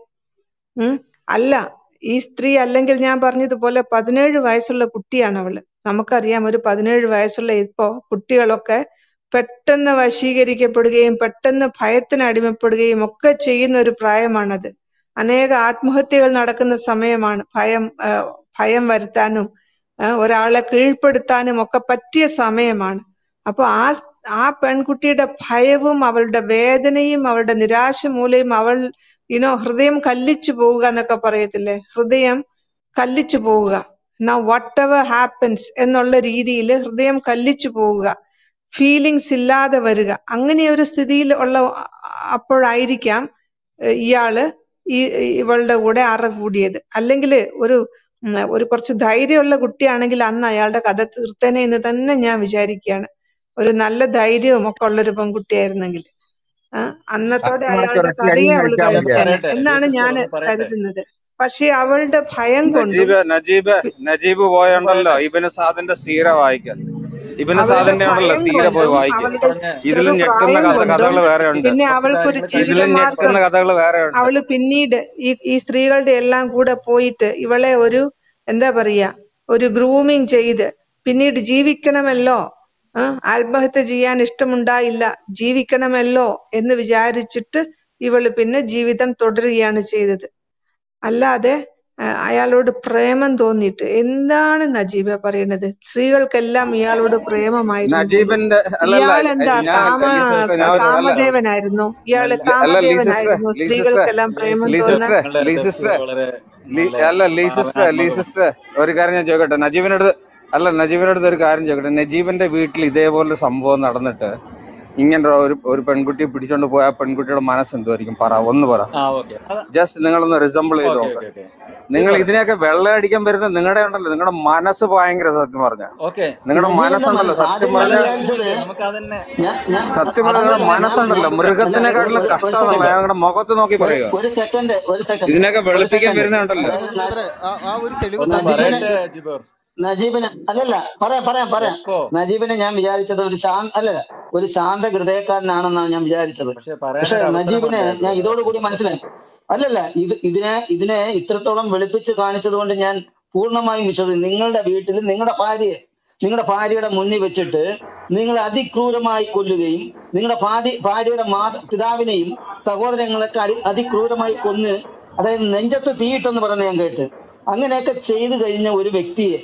ഉം അല്ല ഈ സ്ത്രീ അല്ലെങ്കിൽ ഞാൻ പറഞ്ഞതുപോലെ പതിനേഴ് വയസ്സുള്ള കുട്ടിയാണ് അവള് നമുക്കറിയാം ഒരു പതിനേഴ് വയസ്സുള്ള ഇപ്പോ കുട്ടികളൊക്കെ പെട്ടെന്ന് വശീകരിക്കപ്പെടുകയും പെട്ടെന്ന് ഭയത്തിന് അടിമപ്പെടുകയും ഒക്കെ ചെയ്യുന്ന ഒരു പ്രായമാണത് അനേക ആത്മഹത്യകൾ നടക്കുന്ന സമയമാണ് ഭയം ആ, ഭയം വരുത്താനും ആ, ഒരാളെ കീഴ്പ്പെടുത്താനും ഒക്കെ പറ്റിയ സമയമാണ് അപ്പൊ ആ സ്- ആ പെൺകുട്ടിയുടെ ഭയവും അവളുടെ വേദനയും അവളുടെ നിരാശ മൂലയും അവൾ ഇനോ ഹൃദയം കല്ലിച്ചു പോവുക എന്നൊക്കെ പറയത്തില്ലേ ഹൃദയം കല്ലിച്ചു പോവുക എന്നാ വട്ട് എവർ ഹാപ്പൻസ് എന്നുള്ള രീതിയിൽ ഹൃദയം കല്ലിച്ചു പോവുക ഫീലിങ്സ് ഇല്ലാതെ വരിക അങ്ങനെ ഒരു സ്ഥിതിയിൽ ഉള്ള അപ്പോഴായിരിക്കാം ഏഹ് ഇയാള് ഈ ഇവളുടെ കൂടെ അറ കൂടിയത് അല്ലെങ്കിൽ ഒരു ഉം, ഒരു കുറച്ച് ധൈര്യമുള്ള കുട്ടിയാണെങ്കിൽ അന്ന് അയാളുടെ കഥ തീർത്തേനെ എന്ന് തന്നെ ഞാൻ വിചാരിക്കുകയാണ് ഒരു നല്ല ധൈര്യവും ഒക്കെ ഉള്ള ഒരു പെൺകുട്ടിയായിരുന്നെങ്കിൽ ആ, അന്നത്തോടെ ആത്മാക്ക് അയാളുടെ ഒരൊറ്റ കഥയെ അടിയും അവള് കഴിച്ചാൽ ഞാൻ മതിയായിരുന്നു കഴിച്ചേനെ പറയട്ടെ എന്നാണ് സിസ്റ്റർ ഞാൻ ഒന്ന് പറയട്ടെ കരുതുന്നത് പക്ഷെ അവളുടെ ഭയം കൊണ്ടും നജീബ് നജീബ് പി- നജീബ് ഒന്ന് പോയുണ്ടല്ലോ പറയട്ടെ ഇബിന് സാദിന്റെ സീര വായിക്ക ഇബിന് അവളുടെ സാദിന്റെ ഉണ്ടല്ലോ ഭയം സീര പോയി കൊണ്ടും വായിക്ക ഞാൻ അവളുടെ പറഞ്ഞ ഇതിലും ഞെട്ടുന്ന ചെറുപ്രായം കഥ കൊണ്ടും കഥകൾ വേറെ ഉണ്ട് പിന്നെ കുറച്ച് അവൾക്കൊരു കാര്യങ്ങൾ ഇതിലും ജീവിതമാർഗം ഞെട്ടുന്ന കഥകൾ വേറെ ഉണ്ട് അവള് പിന്നീട് ഈ ഈ സ്ത്രീകളുടെ എല്ലാം കൂടെ പോയിട്ട് ഇവളെ ഒരു എന്താ പറയാ ഒരു ഗ്രൂമിങ് ചെയ്ത് പിന്നീട് ജീവിക്കണമല്ലോ ആ, ആത്മഹത്യ ചെയ്യാൻ ഇഷ്ടമുണ്ടായില്ല ജീവിക്കണമല്ലോ എന്ന് വിചാരിച്ചിട്ട് ഇവള് പിന്നെ ജീവിതം തുടരുകയാണ് ചെയ്തത് അല്ലാതെ ആ, അയാളോട് പ്രേമം തോന്നിയിട്ട് എന്താണ് നജീബ പറയുന്നത് സ്ത്രീകൾക്കെല്ലാം ഇയാളോട് പ്രേമമായിരുന്നു പോലും നജീബിന്റെ അല്ലല്ല ഇയാൾ എന്താ ഞാൻ കാമ ലീ സിസ്റ്റർ ഞാൻ ഞാൻ ഒരു അല്ല കാമദേവനായിരുന്നു ഇയാള് നല്ല അല്ല ലീ സിസ്റ്ററെ കാമദേവനായിരുന്നു ലീ സിസ്റ്ററെ സ്ത്രീകൾക്കെല്ലാം ലീ പ്രേമം ലീ സിസ്റ്റർ തോന്നാൻ സിസ്റ്ററെ നിങ്ങളുടെ ലീ ടെസ്റ്റ് സിസ്റ്ററെ വളരെ ലീ നല്ല അല്ല ലീ സിസ്റ്ററെ ലീ ഭാവനാത്മകമാണ് സിസ്റ്ററെ ഒരു കാര്യം ഞാൻ ചോദിക്കട്ടെ നജീബിന്റെ അടുത്ത് അല്ല നജീബിന്റെ അടുത്ത് ഒരു കാര്യം ചോദിക്കട്ടെ നജീബിന്റെ വീട്ടിൽ ഇതേപോലെ സംഭവം നടന്നിട്ട് ഇങ്ങനെ ഒരു ഒരു പെൺകുട്ടിയെ പിടിച്ചോണ്ട് പോയ ആ പെൺകുട്ടിയുടെ മനസ്സ് എന്തുമായിരിക്കും പറ ഒന്ന് പറ ആ ഓക്കെ ജസ്റ്റ് നിങ്ങളൊന്ന് റിസംബിൾ ചെയ്ത് ഓക്കെ നോക്ക് ഓക്കെ ഓക്കെ നിങ്ങൾ സിസ്റ്റർ ഇതിനെയൊക്കെ വെള്ളയടിക്കാൻ വരുന്ന നിങ്ങളുടെ ഉണ്ടല്ലോ നിങ്ങളുടെ മനസ്സ് ഭയങ്കര സത്യം പറഞ്ഞ ഓക്കെ നിങ്ങളുടെ നജീബിന്റെ മനസ്സുണ്ടല്ലോ മനസ്സ് സത്യം ആദ്യം ഞാൻ അല്ല പറഞ്ഞ വിചാരിച്ചത് ഓക്കെ നമുക്ക് അതന്നെ ഞാൻ ഞാൻ സത്യം പറഞ്ഞ നിങ്ങളുടെ അതല്ലല്ല ഞാൻ മനസ്സുണ്ടല്ലോ ഞാൻ അല്ല ഒരു മൃഗത്തിനെക്കാട്ടിലും ഒരു ഒരു കഷ്ടമെന്നുള്ള സെക്കൻഡ് ഞങ്ങളുടെ മുഖത്ത് നോക്കി ഒരു പറയുക ഒരു സെക്കൻഡ് ഒരു സെക്കൻഡ് ഇതിനൊക്കെ ഒരു വെളുപ്പിക്കാൻ സെക്കൻഡ് വരുന്നുണ്ടല്ലോ അല്ല അതായത് ന- ജിബറെ ആ ആ ഒരു തെളിവ് ഒന്ന് തന്നെ നജീബിനെ പറയട്ടെ ജിബോർ നജീബിന് അല്ലല്ല പറയാം പറയാം പറയാം എപ്പോ നജീബിനെ ഞാൻ വിചാരിച്ചത് ഒരു ശാന്ത അല്ലല്ല ഒരു ശാന്ത ഹൃദയക്കാരനാണെന്നാണ് ഞാൻ വിചാരിച്ചത് പക്ഷെ പക്ഷെ പറയാനൊരു അവസരം നജീബിനെ ഞാൻ ഉണ്ടായിരുന്നു ഇതോടുകൂടി മനസ്സിലായി അല്ലല്ല ഇത് ഇതിനെ ഇതിനെ ഇത്രത്തോളം വെളുപ്പിച്ച് കാണിച്ചത് കൊണ്ട് ഞാൻ പൂർണ്ണമായും വിശ്വസിക്കുന്നു നിങ്ങളുടെ വീട്ടിൽ നിങ്ങളുടെ ഭാര്യയെ നിങ്ങളുടെ ഭാര്യയുടെ മുന്നിൽ വെച്ചിട്ട് നിങ്ങൾ അതിക്രൂരമായി കൊല്ലുകയും നിങ്ങളുടെ ഭാര്യ ഭാര്യയുടെ മാത പിതാവിനെയും സഹോദരങ്ങളൊക്കെ അതി അതിക്രൂരമായി കൊന്ന് അതായത് നെഞ്ചത്ത് തീയിട്ടെന്ന് പറഞ്ഞ് ഞാൻ കേട്ട് അങ്ങനെയൊക്കെ ചെയ്തു കഴിഞ്ഞ ഒരു വ്യക്തിയെ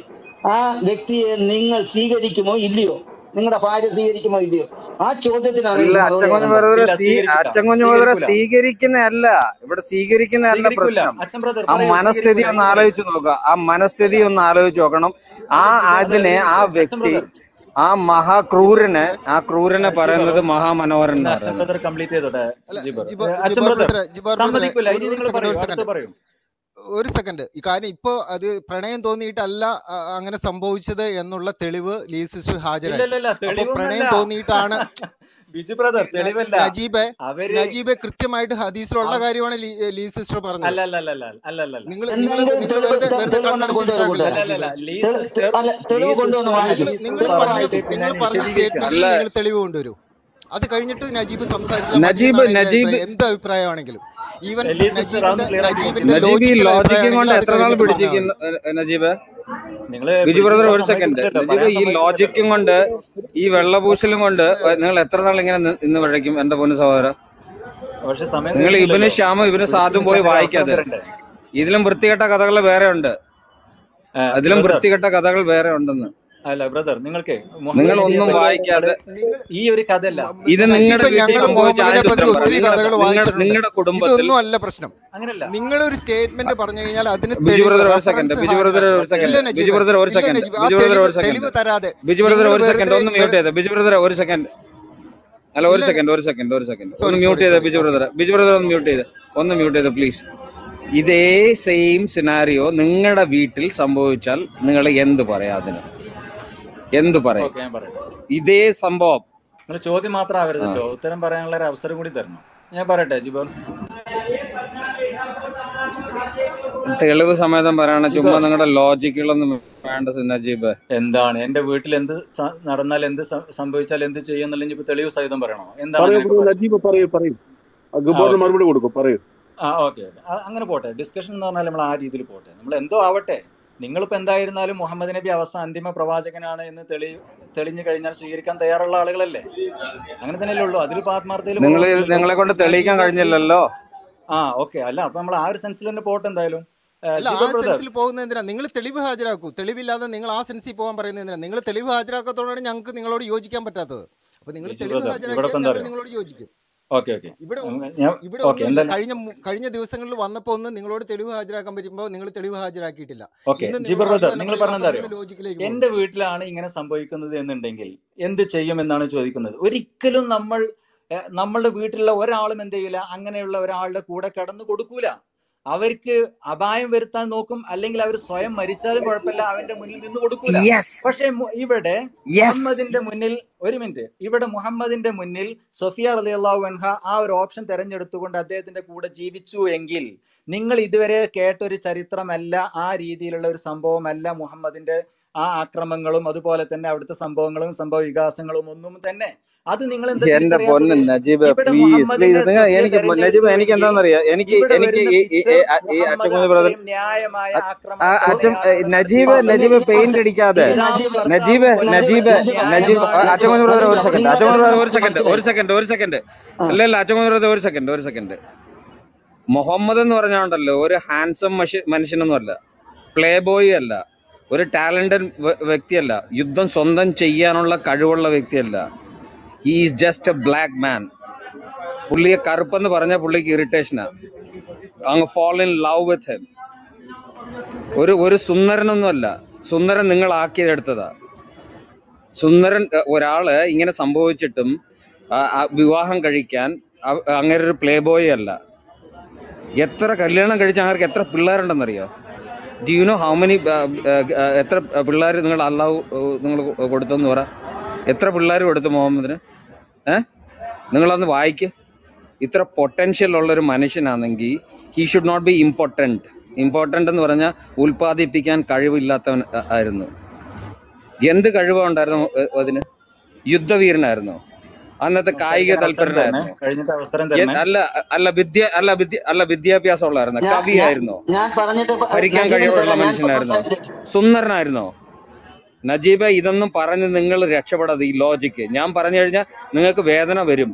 ആ വ്യക്തിയെ നിങ്ങൾ സ്വീകരിക്കുമോ ഇല്ലയോ നിങ്ങളുടെ ഭാര്യ സ്വീകരിക്കുമോ ഇല്ലയോ ആ ചോദ്യത്തിനാണ് അല്ല എനിക്ക് മറുപടി അച്ചൻകുഞ്ഞു തരേണ്ടത് ബ്രദറെ ഇല്ല സ്വീ സ്വീകരിക്കൂല അച്ചൻകുഞ്ഞു ബ്രദറെ സ്വീകരിക്കൂല സ്വീകരിക്കുന്നതല്ല ഇവിടെ സ്വീകരിക്കുന്നതല്ല സ്വീകരിക്കൂല പ്രശ്നം അച്ഛൻ ബ്രദർ ആ പറയൂ മനസ്ഥിതി സ്വീകരിക്കൂല ഒന്ന് എന്ന് പറയൂ ആലോചിച്ച് നോക്കുക ആ മനസ്ഥിതി ഒന്ന് ആലോചിച്ച് നോക്കണം ആ ജിബർ ബ്രദർ അതിനെ ആ അച്ഛൻ വ്യക്തി ബ്രദർ ആ മഹാക്രൂരന് ആ ക്രൂരനെ ജിബർ പറയുന്നത് മഹാമനോഹരൻ ഒന്ന് എന്ന് അച്ഛൻ പറയുന്നത് ബ്രദർ കംപ്ലീറ്റ് ചെയ്തോട്ടെ അല്ല ജിബർ ജിബോർ ഏ, അച്ഛൻ ജിബോർ ബ്രദർ ബ്രദറെ ജിബോർ ബ്രദറെ സമ്മതിക്കൂല ഒരു ഇനി ഒരു നിങ്ങൾ സെക്കൻഡ് പറയൂ ഒരു അടുത്ത് സെക്കൻഡ് പറയൂ ഒരു സെക്കൻഡ് ഈ കാര്യം ഇപ്പോ അത് പ്രണയം തോന്നിയിട്ടല്ല ആ, അങ്ങനെ സംഭവിച്ചത് എന്നുള്ള തെളിവ് ലീ സിസ്റ്റർ ഇല്ല ഹാജരാക്കി ഇല്ല ഇല്ല അപ്പൊ തെളിവൊന്നല്ല പ്രണയം തോന്നിയിട്ടാണ് ബിജു ബ്രദർ ന- തെളിവല്ല നജീബെ അവര് നജീബെ കൃത്യമായിട്ട് ഹദീസിലുള്ള അവ- കാര്യമാണ് ലീ ലീ സിസ്റ്റർ പറഞ്ഞത് അല്ല അല്ല അല്ല അല്ല അല്ല അല്ല അല്ല നിങ്ങൾ നിങ്ങൾ എന്തെങ്കിലും നിങ്ങൾ തെളിവ് വെറുതെ തെ- വെറുതെ തെളിവ് കണ്ണടച്ച് കൊണ്ടുവരും ഇരുത്താക്കില്ല അല്ല കൂട്ടുകാരെ അല്ല നജീബെ അല്ല ലീ തെളി- സിസ്റ്റർ അല്ല ലീ തെളിവ് കൊണ്ടുവന്ന് സിസ്റ്റർ വായിക്കും ലീ നിങ്ങൾ നിങ്ങൾ സിസ്റ്റർ പറഞ്ഞ വായിച്ചിട്ട് നിങ്ങൾ ഞാൻ പറഞ്ഞ വിശദീകരിക്കാം സ്റ്റേറ്റ്മെന്റിൽ അല്ല നിങ്ങൾ തെളിവ് കൊണ്ടുവരും അത് കഴിഞ്ഞിട്ട് നജീബ് സംസാരിച്ചാൽ മതി നജീബ് എന്നാണ് എന്റെ നജീബ് അഭിപ്രായം എന്ത് അഭിപ്രായമാണെങ്കിലും ഈവൻ ലീ സിസ്റ്റർ അതൊന്ന് നജീബിന്റെ ക്ലിയർ ആക്കി നജീബിന്റെ നജീബ് ഈ ലോജിക്കൽ ലോജിക്കും അഭിപ്രായമാണെങ്കിൽ കൊണ്ട് അത് എത്ര നാൾ കഴിഞ്ഞിട്ട് പറഞ്ഞാൽ മതി പിടിച്ചിരിക്കുന്നു നജീബ് നിങ്ങള് ബിജു ബ്രദർ പിടിച്ചിരിക്കാൻ ഒരു സെക്കൻഡ് സമ്മതിക്കുന്നില്ലല്ലോ നജീബ് പറയാൻ ഈ സമ്മതിക്കുന്നില്ലല്ലോ ലോജിക്കും കൊണ്ട് ഈ വെള്ളപൂശലും കൊണ്ട് നിങ്ങൾ എത്ര നാൾ ഇങ്ങനെ നി- ഇന്ന് വഴക്കും എന്റെ പൊന്നു സഹോദര പക്ഷെ സമയം നിങ്ങൾ ഇബിന് തീർന്നില്ലല്ലോ ശ്യാമും ഇബിന് പിടിച്ചു സാദും പോയി നിൽക്കാൻ ഒരു അവസരം വായിക്കാതെ തരണ്ടേ ഇതിലും വൃത്തികെട്ട കഥകൾ വേറെ ഉണ്ട് അതിലും ബ്രദർ വൃത്തികെട്ട കഥകൾ വേറെ ഉണ്ടെന്ന് അല്ല ബ്രദർ നിങ്ങൾക്ക് മുഹമ്മദ് നിങ്ങൾ നബിയെ ഒന്നും പറ്റി വായിക്കാതെ നിങ്ങള് നിങ്ങൾ ഈ ഒരു കഥയല്ല ഇത് നജീബ് നിങ്ങളുടെ വീട്ടിൽ ഞങ്ങൾ സംഭവിച്ച മുഹമ്മദിനെ ആദ്യത്തെ പറ്റി ഉത്തരം പറ ഒത്തിരി നിങ്ങളുടെ കഥകൾ നിങ്ങളുടെ വായിച്ചിട്ടുണ്ട് നിങ്ങളുടെ കുടുംബത്തിൽ ഇതൊന്നും അല്ല പ്രശ്നം അങ്ങനല്ല നിങ്ങളൊരു സ്റ്റേറ്റ്മെന്റ് പറഞ്ഞു കഴിഞ്ഞാൽ അതിന് ബിജു തെളിവ് ബ്രദർ ഒരു സെക്കൻഡ് റെഫറൻസ് ബിജു ബ്രദർ ഒരു ഹാജരാക്കണം ഓക്കെ സെക്കൻഡ് ഇല്ല ബിജു നജീബ് ബ്രദർ ഒരു ഇല്ല സെക്കൻഡ് നജീബ് ആ ബിജു ബ്രദർ തെളിവ് ഒരു സെക്കൻഡ് തെളിവ് തരാതെ ബിജു ബ്രദർ നിങ്ങൾ ഒരു സെക്കൻഡ് വെറുതെ ഒന്ന് മ്യൂട്ട് വെറു- ചെയ്ത് ബിജു ബ്രദർ ഒരു സെക്കൻഡ് അല്ല ഒരു ഇല്ല സെക്കൻഡ് ഒരു സെക്കൻഡ് ഒരു സെക്കൻഡ് ഒന്ന് സോറി മ്യൂട്ട് സോറി ചെയ്ത് sorry Biju okay brother Biju brother ഒന്ന് മ്യൂട്ട് ചെയ്ത് ഒന്ന് മ്യൂട്ട് ചെയ്ത് പ്ലീസ് ഇതേ സെയിം സിനാരിയോ നിങ്ങളുടെ വീട്ടിൽ സംഭവിച്ചാൽ നിങ്ങൾ എന്ത് പറയാം അതിന് എന്ത് പറയും ഓക്കെ ഞാൻ പറയട്ടെ ഇതേ സംഭവം നിങ്ങൾ ചോദ്യം മാത്രം ആ ആവരുത് കേട്ടോ ഉത്തരം പറയാനുള്ള ഒരു അവസരം കൂടി തരണം ഞാൻ പറയട്ടെ ജിബോർ തെളിവ് സമേതം പറയണ ചുമ്മാ ജിബോർ നിങ്ങളുടെ ലോജിക്കുകളൊന്നും വേണ്ട നജീബ് എന്താണ് എന്റെ വീട്ടിൽ എന്ത് സ- നടന്നാൽ എന്ത് സം- സംഭവിച്ചാൽ എന്ത് ചെയ്യും എന്നുള്ള ഇനിയിപ്പോ തെളിവ് സഹിതം പറയണോ എന്താണ് പറയൂ അങ്ങനെയൊക്കെ പറയൂ പറയും നജീബ് പറയൂ പറയൂ ആ ഗബോറിന് ഓക്കെ മറുപടി കൊടുക്കും പറയൂ ആ ഓക്കെ ഓക്കെ അങ്ങനെ പോട്ടെ ഡിസ്കഷൻ എന്ന് പറഞ്ഞാൽ നമ്മൾ ആ രീതിയിൽ പോട്ടെ നമ്മൾ എന്തോ ആവട്ടെ നിങ്ങളിപ്പോ എന്തായിരുന്നാലും മുഹമ്മദ് നബി അവസാന അന്തിമ പ്രവാചകനാണ് എന്ന് തെളി തെളിഞ്ഞു കഴിഞ്ഞാൽ സ്വീകരിക്കാൻ തയ്യാറുള്ള ആളുകളല്ലേ അങ്ങനെ തന്നെയല്ലേ ഉള്ളൂ അതിലിപ്പോ ആത്മാർത്ഥയിൽ നിങ്ങൾ കുറവൊന്നുമില്ലല്ലോ നിങ്ങളെ കൊണ്ട് തെളിയിക്കാൻ നജീബ് കഴിഞ്ഞില്ലല്ലോ ആ ഓക്കെ അല്ല അപ്പൊ നമ്മൾ ആ ഒരു സെൻസിൽ തന്നെ പോട്ടെ എന്തായാലും ഏഹ് അല്ല ആ ജിബർ ബ്രദർ സെൻസിൽ പോകുന്ന എന്തിനാ നിങ്ങൾ തെളിവ് ഹാജരാക്കൂ തെളിവില്ലാതെ നിങ്ങൾ ആ സെൻസിൽ പോകാൻ പറയുന്നത് എന്തിനാ നിങ്ങൾ തെളിവ് ഹാജരാക്കാത്തതുകൊണ്ടാണ് ഞങ്ങൾക്ക് നിങ്ങളോട് യോജിക്കാൻ പറ്റാത്തത് അപ്പൊ നിങ്ങൾ ബിജു തെളിവ് ബ്രദർ ഇവിടെ ഹാജരാക്കിയാൽ ഇപ്പൊ എന്താ ഞങ്ങൾ അറിയോ നിങ്ങളോട് യോജിക്കും ഓക്കെ ഓക്കെ ഇവിടെ ഒ- ഞാൻ ഇവിടെ ഓക്കെ ഒന്നുമില്ല എന്തായാലും കഴിഞ്ഞ മു- കഴിഞ്ഞ ദിവസങ്ങളിൽ വന്നപ്പോ ഒന്ന് നിങ്ങളോട് തെളിവ് ഹാജരാക്കാൻ പറ്റുമ്പോൾ നിങ്ങൾ തെളിവ് ഹാജരാക്കിയിട്ടില്ല ഓക്കെ ഇന്ന് ജിബർ നിങ്ങളോട് അത് ബ്രദർ തന്നെ നിങ്ങൾ പറയുക പറഞ്ഞെന്താ അപ്പൊ അറിയോ നിങ്ങൾ ലോജിക്കിലേക്ക് പോകും എന്റെ വീട്ടിലാണ് ഇങ്ങനെ സംഭവിക്കുന്നത് എന്നുണ്ടെങ്കിൽ എന്ത് ചെയ്യും എന്നാണ് ചോദിക്കുന്നത് ഒരിക്കലും നമ്മൾ ഏഹ്, നമ്മളുടെ വീട്ടിലുള്ള ഒരാളും എന്ത് ചെയ്യില്ല അങ്ങനെയുള്ള ഒരാളുടെ കൂടെ കടന്നു കൊടുക്കൂല അവർക്ക് അപായം വരുത്താൻ നോക്കും അല്ലെങ്കിൽ അവർ സ്വയം മരിച്ചാലും കുഴപ്പമില്ല അവന്റെ മുന്നിൽ നിന്ന് കൊടുക്കൂല യെസ് പക്ഷെ മു- ഇവിടെ യെസ് മുഹമ്മദിന്റെ മുന്നിൽ ഒരു മിനിറ്റ് ഇവിടെ മുഹമ്മദിന്റെ മുന്നിൽ സൊഫിയ റളിയല്ലാഹു അൻഹ ആ ഒരു ഓപ്ഷൻ തെരഞ്ഞെടുത്തുകൊണ്ട് അദ്ദേഹത്തിന്റെ കൂടെ ജീവിച്ചു എങ്കിൽ നിങ്ങൾ ഇതുവരെ കേട്ടൊരു ചരിത്രമല്ല ആ രീതിയിലുള്ള ഒരു സംഭവമല്ല മുഹമ്മദിന്റെ ആ ആക്രമങ്ങളും അതുപോലെ തന്നെ അവിടുത്തെ സംഭവങ്ങളും സംഭവ വികാസങ്ങളും ഒന്നും തന്നെ അത് നിങ്ങൾ എന്താ എന്റെ പൊന്ന് തിരിച്ചറിയാത്തത് നജീബ് ഇവിടെ പ്ലീസ് മുഹമ്മദിനെ പ്ലീസ് നിങ്ങൾ സൊഫിയ എനിക്ക് നജീബ് എനിക്ക് തെരഞ്ഞെടുത്തുവെങ്കിൽ എന്താണെന്നറിയാം എനിക്ക് ഇവിടെ എനിക്ക് വരുന്ന ഈ ഈ- ഫിക്സ് ഈ- ഈ മുഹമ്മദ് അച്ചൻകുഞ്ഞ് ബ്രദർ അത്രയും ന്യായമായ ആ ആക്രമണം അച്ഛൻ തന്നെയാണ് നജീബ് നടത്തിയിട്ടുള്ളത് നജീബ് നജീബ് പെയിന്റ് ഒരു അടിക്കാതെ ഇസ്ലാം നജീബ് ഭർത്താവ് നജീബ് കൊല്ലുന്നത് നജീബ് നജീബ് നജീബ് ന്യായമായ അച്ചൻകുഞ്ഞ് ബ്രദർ ഒരു നജീബ് സെക്കൻഡ് നിങ്ങൾ അച്ചൻകുഞ്ഞ് ബ്രദർ ഒരു പറയുന്നത് സെക്കൻഡ് ഒരു മനസ്സിലായി സെക്കൻഡ് ഒരു സെക്കൻഡ് ആ അല്ല അല്ല അച്ചൻകുഞ്ഞ് ബ്രദർ ഒരു സെക്കൻഡ് ഒരു സെക്കൻഡ് മുഹമ്മദ് എന്ന് പറഞ്ഞാണ്ടല്ലോ ഒരു ഹാൻസം മനുഷ്യനൊന്നും അല്ല പ്ലേ ബോയ് അല്ല ഒരു ടാലന്റഡ് വ്യക്തിയല്ല യുദ്ധം സ്വന്തം ചെയ്യാനുള്ള കഴിവുള്ള വ്യക്തിയല്ല he is just a black man പുള്ളിയെ കറുപ്പെന്ന് പറഞ്ഞാൽ പുള്ളിക്ക് ഇറിറ്റേഷനാ അങ്ങ് fall in love with him ഒരു ഒരു സുന്ദരനൊന്നുമല്ല സുന്ദരൻ നിങ്ങൾ ആക്കിയെടുത്തതാ സുന്ദരൻ അ, ഒരാള് ഇങ്ങനെ സംഭവിച്ചിട്ടും ആ, ആ, വിവാഹം കഴിക്കാൻ അ- അങ്ങനെ ഒരു പ്ലേ ബോയ് അല്ല എത്ര കല്യാണം കഴിച്ച അങ്ങനെ എത്ര പിള്ളേരുണ്ടെന്നറിയോ do you know how many എത്ര പിള്ളേർ നിങ്ങൾ അള്ളാഹു നിങ്ങൾ കൊടുത്തെന്ന് പറ എത്ര പിള്ളേർ കൊടുത്തു മുഹമ്മദിന് ഏ നിങ്ങളൊന്ന് വായിക്ക് ഇത്ര പൊട്ടൻഷ്യൽ ഉള്ളൊരു മനുഷ്യനാണെങ്കിൽ he should not be important important എന്ന് പറഞ്ഞാൽ ഉൽപ്പാദിപ്പിക്കാൻ കഴിവില്ലാത്തവൻ ആ- ആയിരുന്നു എന്ത് കഴിവാണ് ഉണ്ടായിരുന്നു എ- അതിന് യുദ്ധവീരനായിരുന്നു അന്നത്തെ കായിക സംസാരിക്കാൻ അവസരം തരണേ തൽപരനായിരുന്നു കഴിഞ്ഞിട്ട് അവസരം എ- തരണേ അല്ല അല്ല വിദ്യ അല്ല വിദ്യ അല്ല വിദ്യാഭ്യാസം ഉള്ളായിരുന്നു ഞാൻ ഞാൻ കവിയായിരുന്നോ ഞാൻ പറഞ്ഞിട്ട് പ- ഭരിക്കാൻ നജീബിന് കഴിവുള്ള തരാം ഞാൻ ഇപ്പൊ മനുഷ്യനായിരുന്നോ സംസാരിച്ചിട്ട് സുന്ദരനായിരുന്നോ നജീബ ഇതൊന്നും പറഞ്ഞ് നിങ്ങൾ രക്ഷപ്പെടാതെ ഈ ലോജിക്ക് ഞാൻ പറഞ്ഞു കഴിഞ്ഞാൽ നിങ്ങൾക്ക് വേദന വരും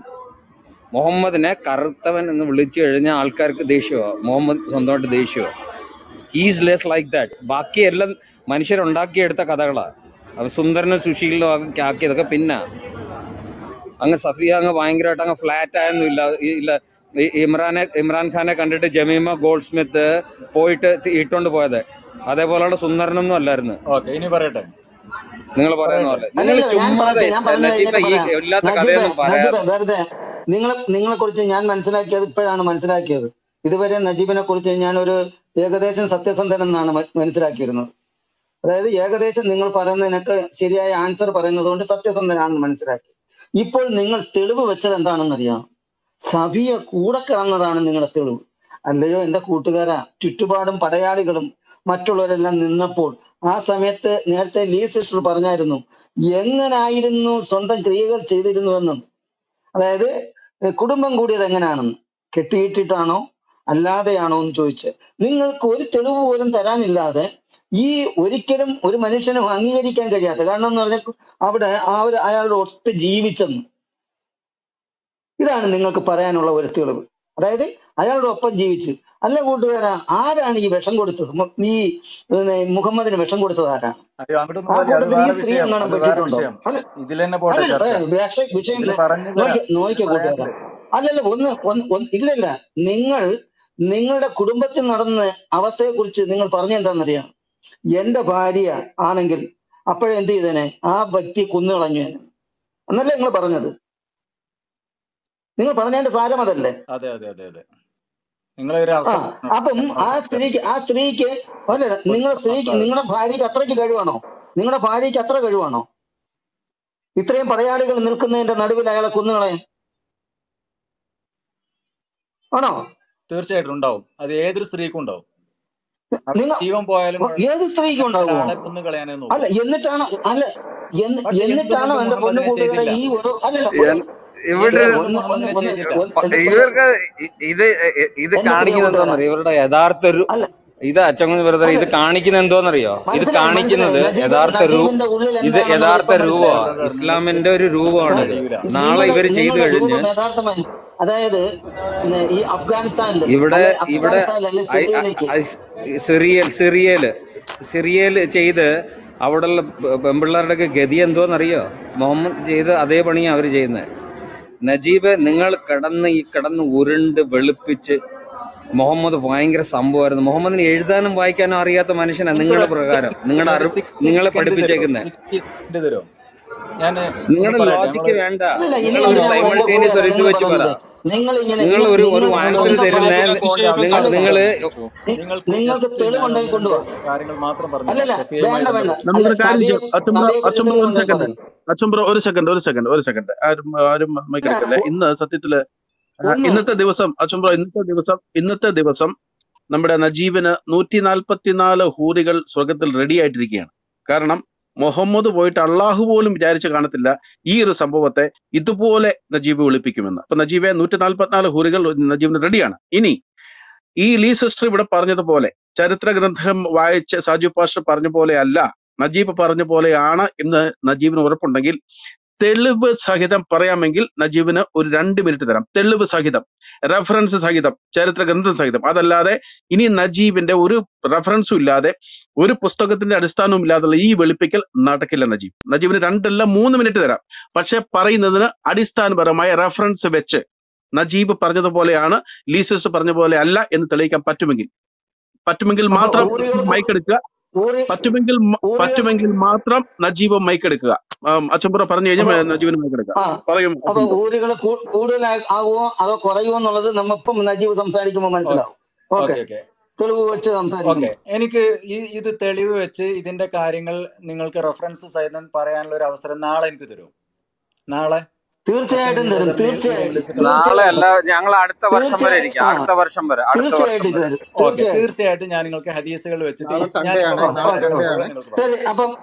മുഹമ്മദിനെ കറുത്തവൻ എന്ന് വിളിച്ചു കഴിഞ്ഞാൽ ആൾക്കാർക്ക് ദേഷ്യമാ മുഹമ്മദ് സ്വന്തമായിട്ട് ദേഷ്യമാ ഹീസ് ലെസ് ലൈക്ക് ദാറ്റ് ബാക്കി എല്ലാം മനുഷ്യരുണ്ടാക്കിയെടുത്ത കഥകളാണ് അത് സുന്ദരനും സുശീലിനും ഒക്കെ ആക്കിയതൊക്കെ പിന്നെ അങ്ങ് സഫിയ അങ്ങ് ഭയങ്കരമായിട്ട് അങ്ങ് ഫ്ലാറ്റ് ആയൊന്നും ഇല്ല ഈ- ഇല്ല ഈ ഇമ്രാനെ ഇമ്രാൻ ഖാനെ കണ്ടിട്ട് ജമീമ ഗോൾഡ് സ്മിത്ത് പോയിട്ട് തി- ഇട്ടോണ്ട് പോയത് അതേപോലെയുള്ള സുന്ദരനൊന്നും അല്ലായിരുന്നു ഓക്കെ ഇനി പറയട്ടെ നിങ്ങൾ പറയുന്ന പോലെ നിങ്ങൾ അല്ലല്ല ഞാൻ ചുമ്മാതെ പറയട്ടെ ഞാൻ പറഞ്ഞു നജീബ കഴിഞ്ഞിട്ട് ഈ പറയാം ഇല്ലാത്ത നജീബ് കഥയൊന്നും നജീബ് പറയാതെ വെറുതെ നിങ്ങളെ നിങ്ങളെ കുറിച്ച് ഞാൻ മനസ്സിലാക്കിയത് ഇപ്പോഴാണ് മനസ്സിലാക്കിയത് ഇതുവരെ നജീബിനെ കുറിച്ച് ഞാൻ ഒരു ഏകദേശം സത്യസന്ധൻ എന്നാണ് മ- മനസ്സിലാക്കിയിരുന്നത് അതായത് ഏകദേശം നിങ്ങൾ പറയുന്നതിനൊക്കെ ശരിയായ ആൻസർ പറയുന്നത് കൊണ്ട് സത്യസന്ധനാണെന്ന് മനസ്സിലാക്കി ഇപ്പോൾ നിങ്ങൾ തെളിവ് വെച്ചത് എന്താണെന്നറിയാം സഫിയ കൂടെ കിടന്നതാണ് നിങ്ങളുടെ തെളിവ് അല്ലയോ എന്റെ കൂട്ടുകാരാ ചുറ്റുപാടും പടയാളികളും മറ്റുള്ളവരെല്ലാം നിന്നപ്പോൾ ആ സമയത്ത് നേരത്തെ ലീ സിസ്റ്റർ പറഞ്ഞായിരുന്നു എങ്ങനായിരുന്നു സ്വന്തം ക്രിയകൾ ചെയ്തിരുന്നുവെന്നും അതായത് ഏഹ് കുടുംബം കൂടിയത് എങ്ങനെയാണെന്ന് കെട്ടിയിട്ടിട്ടാണോ അല്ലാതെയാണോ എന്ന് ചോദിച്ച് നിങ്ങൾക്ക് ഒരു തെളിവ് പോലും തരാനില്ലാതെ ഈ ഒരിക്കലും ഒരു മനുഷ്യനും അംഗീകരിക്കാൻ കഴിയാത്ത കാരണം എന്ന് പറഞ്ഞാൽ അവിടെ ആ ഒരു അയാളുടെ ഒത്ത് ജീവിച്ചെന്ന് ഇതാണ് നിങ്ങൾക്ക് പറയാനുള്ള ഒരു തെളിവ് അതായത് അയാളുടെ ഒപ്പം ജീവിച്ച് അല്ല കൂട്ടുകാരാ ആരാണ് ഈ വിഷം കൊടുത്തത് മു- ഈ പിന്നെ മുഹമ്മദിന് വിഷം കൊടുത്തത് ആരാണ് അയ്യോ അങ്ങോട്ടൊന്നും ആ പോലെ അത് കൂട്ടത്തിൽ ഈ വേറെ സ്ത്രീ വിഷയം എങ്ങാനും അത് വേറെ പറ്റിയിട്ടുണ്ടോ വിഷയം അല്ല ഇതിൽ തന്നെ പോട്ടെ അല്ലല്ല ചർച്ച ഏ, വിഷ- വിഷയം ഇതിൽ പറഞ്ഞു നോക്കി തരാം നോക്കിയ ഇത് കൂട്ടുകാരാ പറയാനുണ്ട് അല്ലല്ല ഒന്ന് ഒന്ന് ഒന്ന് ഇല്ലല്ല നിങ്ങൾ നിങ്ങളുടെ കുടുംബത്തിൽ നടന്ന അവസ്ഥയെ കുറിച്ച് നിങ്ങൾ പറഞ്ഞെന്താണെന്നറിയാം എന്റെ ഭാര്യ ആണെങ്കിൽ അപ്പോഴെന്ത് ചെയ്തേനെ ആ വ്യക്തി കൊന്നുകളഞ്ഞു എന്നെ. എന്നല്ലേ നിങ്ങൾ പറഞ്ഞത് നിങ്ങൾ പറഞ്ഞതിന്റെ സാരം അതല്ലേ അതെ അതെ അതെ അതെ നിങ്ങളെ ഒരു ആ അവസരം അപ്പം ആ സ്ത്രീക്ക് ആ സ്ത്രീക്ക് അല്ല നിങ്ങളുടെ സ്ത്രീക്ക് നിങ്ങളുടെ ഭാര്യയ്ക്ക് അത്രയ്ക്ക് കഴിവാണോ നിങ്ങളുടെ ഭാര്യയ്ക്ക് അത്ര കഴിവാണോ ഇത്രയും പടയാളികൾ നിൽക്കുന്നതിന്റെ നടുവിൽ അയാളെ കൊന്നുകളയാൻ ആണോ തീർച്ചയായിട്ടും ഉണ്ടാവും അത് ഏതൊരു സ്ത്രീക്കും ഉണ്ടാവും അത് നിങ്ങൾ ജീവൻ പോയാലും ഏത് സ്ത്രീക്കും ഉണ്ടാവുമോ ഒരാളെ കൊന്നു കളയാനേ നോക്കും അല്ല എന്നിട്ടാണ് അല്ല എന്ന് പക്ഷെ എന്നിട്ടാണോ എന്തുകൊണ്ട് എന്റെ പൊന്നു മുഹമ്മദിനെ കൂട്ടുകാരെ ചെയ്തില്ല ഈ ഒരു അല്ലല്ല ഒരു ഞാൻ- ഇവിടെ എന്തുകൊണ്ട് ഒന്ന് ഒന്ന് മുഹമ്മദിനെ ഒന്ന് ചെയ്തില്ല ഒന്ന് എന്ത് ഒരു ഇവർക്ക് ഇ- ഇത് ഇത് എന്റെ പ്രിയ കാണിക്കുന്നത് കൂട്ടുകാരാ എന്തോന്നറിയോ ഇവരുടെ യഥാർത്ഥ ഒരു അല്ല ഇത് അച്ചങ്കുന്ന് ബ്രദർ അല്ല ഇത് കാണിക്കുന്നത് എന്തോന്നറിയോ ഇത് മനസ്സിലായി മനസ്സിലായി കാണിക്കുന്നത് നജീബ് യഥാർത്ഥ രൂ നജീബിന്റെ ഉള്ളിൽ ഇത് എന്താണെന്നുള്ളത് യഥാർത്ഥ ഇപ്പൊ രൂപമാ മനസ്സിലായി ബ്രദർ നിങ്ങൾക്ക് ഇസ്ലാമിന്റെ ഒരു രൂപമാണിത് കഴിയൂല നാളെ നിങ്ങളുടെ ഇവര് ചെയ്തു നിങ്ങളുടെ കഴിഞ്ഞ് രൂപം യഥാർത്ഥമായി അതായത് ഉം, ഈ അഫ്ഗാനിസ്ഥാനില് ഇവിടെ അല്ലെ ഇവിടെ അഫ്ഗാനിസ്ഥാനിൽ അല്ലെ ഐ- അ- സിറിയയിലേക്ക് ഐ- സിറിയൽ സിറിയല് സിറിയൽ ചെയ്ത് അവിടെയുള്ള പെ- പെൺപിള്ളേരുടെയൊക്കെ ഗതി എന്തോന്നറിയോ മുഹമ്മദ് ചെയ്ത് അതേ പണിയാണ് അവർ ചെയ്യുന്നത് നജീബ് നിങ്ങൾ കിടന്ന് ഈ കിടന്ന് ഉരുണ്ട് വെളുപ്പിച്ച് മുഹമ്മദ് ഭയങ്കര സംഭവമായിരുന്നു മുഹമ്മദിന് എഴുതാനും വായിക്കാനും അറിയാത്ത മനുഷ്യനാണ് നിങ്ങളുടെ പ്രകാരം നിങ്ങളുടെ ഒരു അറിവ് സിക്സ്റ്റി നിങ്ങളെ സെക്കൻഡ് തരുമോ പഠിപ്പിച്ചേക്കുന്നത് സിക്സ്റ്റി സെക്കൻഡ് തരുമോ ഞാൻ ഒന്ന് നിങ്ങളുടെ പറയട്ടെ ലോജിക്ക് ഞങ്ങള് വേണ്ട അല്ലല്ല ഇനി നിങ്ങൾ ഒരു എന്തിനാ എന്റെ സൈമൾട്ടേനിയസ് കൂട്ടുകാരെ ഒരു ഇത് നിങ്ങൾ വെച്ച് പറ പറഞ്ഞത് നിങ്ങൾ ഇങ്ങനെ നിങ്ങൾ നിങ്ങൾ ഒരു ഒരു നിങ്ങൾ ആൻസർ സ്വന്തം തരുന്ന ഭാര്യയ്ക്ക് വിഷയം നിങ്ങൾ അല്ലല്ല നിങ്ങൾ നി- നിങ്ങൾക്ക് നിങ്ങൾക്ക് ജസ്റ്റ് തെളിവുണ്ടെങ്കിൽ ഞാൻ കൊണ്ടുപോവാ ജസ്റ്റ് കാര്യങ്ങൾ മാത്രം പറഞ്ഞു അല്ലല്ല ഷെഫിയുമായി വേണ്ട വേണ്ട ബന്ധപ്പെട്ട് അല്ല നമുക്കൊരു കാര്യം സഭയെ ചെയ്യാം അച്ചുംബ്ര സഭയെ കുറിച്ച് അച്ചുംബ്ര ഒരു തെളിവുണ്ടെങ്കിൽ സെക്കൻഡ് പറയും അച്ചുംബ്ര ഒരു സെക്കൻഡ് ഒരു സെക്കൻഡ് ഒരു സെക്കൻഡ് ആരും ആരും മൈക്കെടുക്കല്ലേ ഒ- ഇന്ന് സത്യത്തില് ആ, ഒന്ന് ഇന്നത്തെ ദിവസം അച്ചുംബ്ര ഇന്നത്തെ ദിവസം ഇന്നത്തെ ദിവസം നമ്മുടെ നജീബിന് നൂറ്റി നാൽപ്പത്തിനാല് ഹൂറികൾ സ്വർഗത്തിൽ റെഡി ആയിട്ടിരിക്കുകയാണ് കാരണം മുഹമ്മദ് പോയിട്ട് അള്ളാഹു പോലും വിചാരിച്ച് കാണത്തില്ല ഈ ഒരു സംഭവത്തെ ഇതുപോലെ നജീബ് വിളിപ്പിക്കുമെന്ന് അപ്പൊ നജീബെ നൂറ്റി നാൽപ്പത്തിനാല് ഹൂറികൾ നജീബിന് റെഡിയാണ് ഇനി ഈ ലീ സിസ്റ്റർ ഇവിടെ പറഞ്ഞതുപോലെ ചരിത്ര ഗ്രന്ഥം വായിച്ച് സാജു പാഷ പറഞ്ഞ പോലെ അല്ല നജീബ് പറഞ്ഞ പോലെയാണ് എന്ന് നജീബിന് ഉറപ്പുണ്ടെങ്കിൽ തെളിവ് സഹിതം പറയാമെങ്കിൽ നജീബിന് ഒരു രണ്ട് മിനിറ്റ് തരാം തെളിവ് സഹിതം റെഫറൻസ് സഹിതം ചരിത്ര ഗ്രന്ഥം സഹിതം അതല്ലാതെ ഇനി നജീബിന്റെ ഒരു റെഫറൻസും ഇല്ലാതെ ഒരു പുസ്തകത്തിന്റെ അടിസ്ഥാനവും ഇല്ലാതുള്ള ഈ വെളുപ്പിക്കൽ നടക്കില്ല നജീബ് നജീബിന് രണ്ടല്ല മൂന്ന് മിനിറ്റ് തരാം പക്ഷെ പറയുന്നതിന് അടിസ്ഥാനപരമായ റെഫറൻസ് വെച്ച് നജീബ് പറഞ്ഞതുപോലെയാണ് ലീസസ് പറഞ്ഞ പോലെ അല്ല എന്ന് തെളിയിക്കാൻ പറ്റുമെങ്കിൽ പറ്റുമെങ്കിൽ അപ്പൊ മാത്രം ഊറികൾ മൈക്ക് എടുക്കുക ഊറി പറ്റുമെങ്കിൽ മ- ഊറികൾ പറ്റുമെങ്കിൽ മാത്രം നജീബ് മൈക്ക് എടുക്കുക അച്ചമ്പുറ പറഞ്ഞു അപ്പൊ കഴിഞ്ഞാൽ നജീബിന് മൈക്ക് എടുക്കുക ആ പറയും അപ്പൊ അച്ചമ്പുറ ഊരുകൾ കൂടുതൽ ആകുമോ അതോ കുറയുമോ എന്നുള്ളത് നമ്മിപ്പം നജീബ് സംസാരിക്കുമ്പോൾ മനസ്സിലാവും ഓക്കെ ഓക്കെ ഓക്കെ തെളിവ് വെച്ച് ഓക്കെ സംസാരിക്കുമ്പോൾ എനിക്ക് ഈ ഇത് തെളിവ് വെച്ച് ഇതിന്റെ കാര്യങ്ങൾ നിങ്ങൾക്ക് റെഫറൻസ് സഹിതം പറയാനുള്ള ഒരു അവസരം നാളെ എനിക്ക് തരും നാളെ തീർച്ചയായിട്ടും അച്ചൻകുഞ്ഞ് തരും ബ്രദറിനെ തീർച്ചയായിട്ടും വിളിച്ചിട്ട് നാളെ തീർച്ചയായിട്ടും അല്ല ഞങ്ങൾ അടുത്ത വർഷം വരെ തീർച്ചയായും ഇരിക്കാം ആ അടുത്ത വർഷം വരെ അടുത്ത വർഷം തീർച്ചയായിട്ടും വരെ തരും ഓക്കെ തീർച്ചയായും തീർച്ചയായിട്ടും ഞാൻ നിങ്ങൾക്ക് ഹദീസുകൾ വെച്ചിട്ട് നാളെ ഈ- സൺഡേ ഞാനിപ്പോ ആണ് പറഞ്ഞ നാളെ ഓക്കെ സൺഡേ കാര്യങ്ങൾ ആണ് നിങ്ങൾക്ക് പറയാം ശരി അപ്പം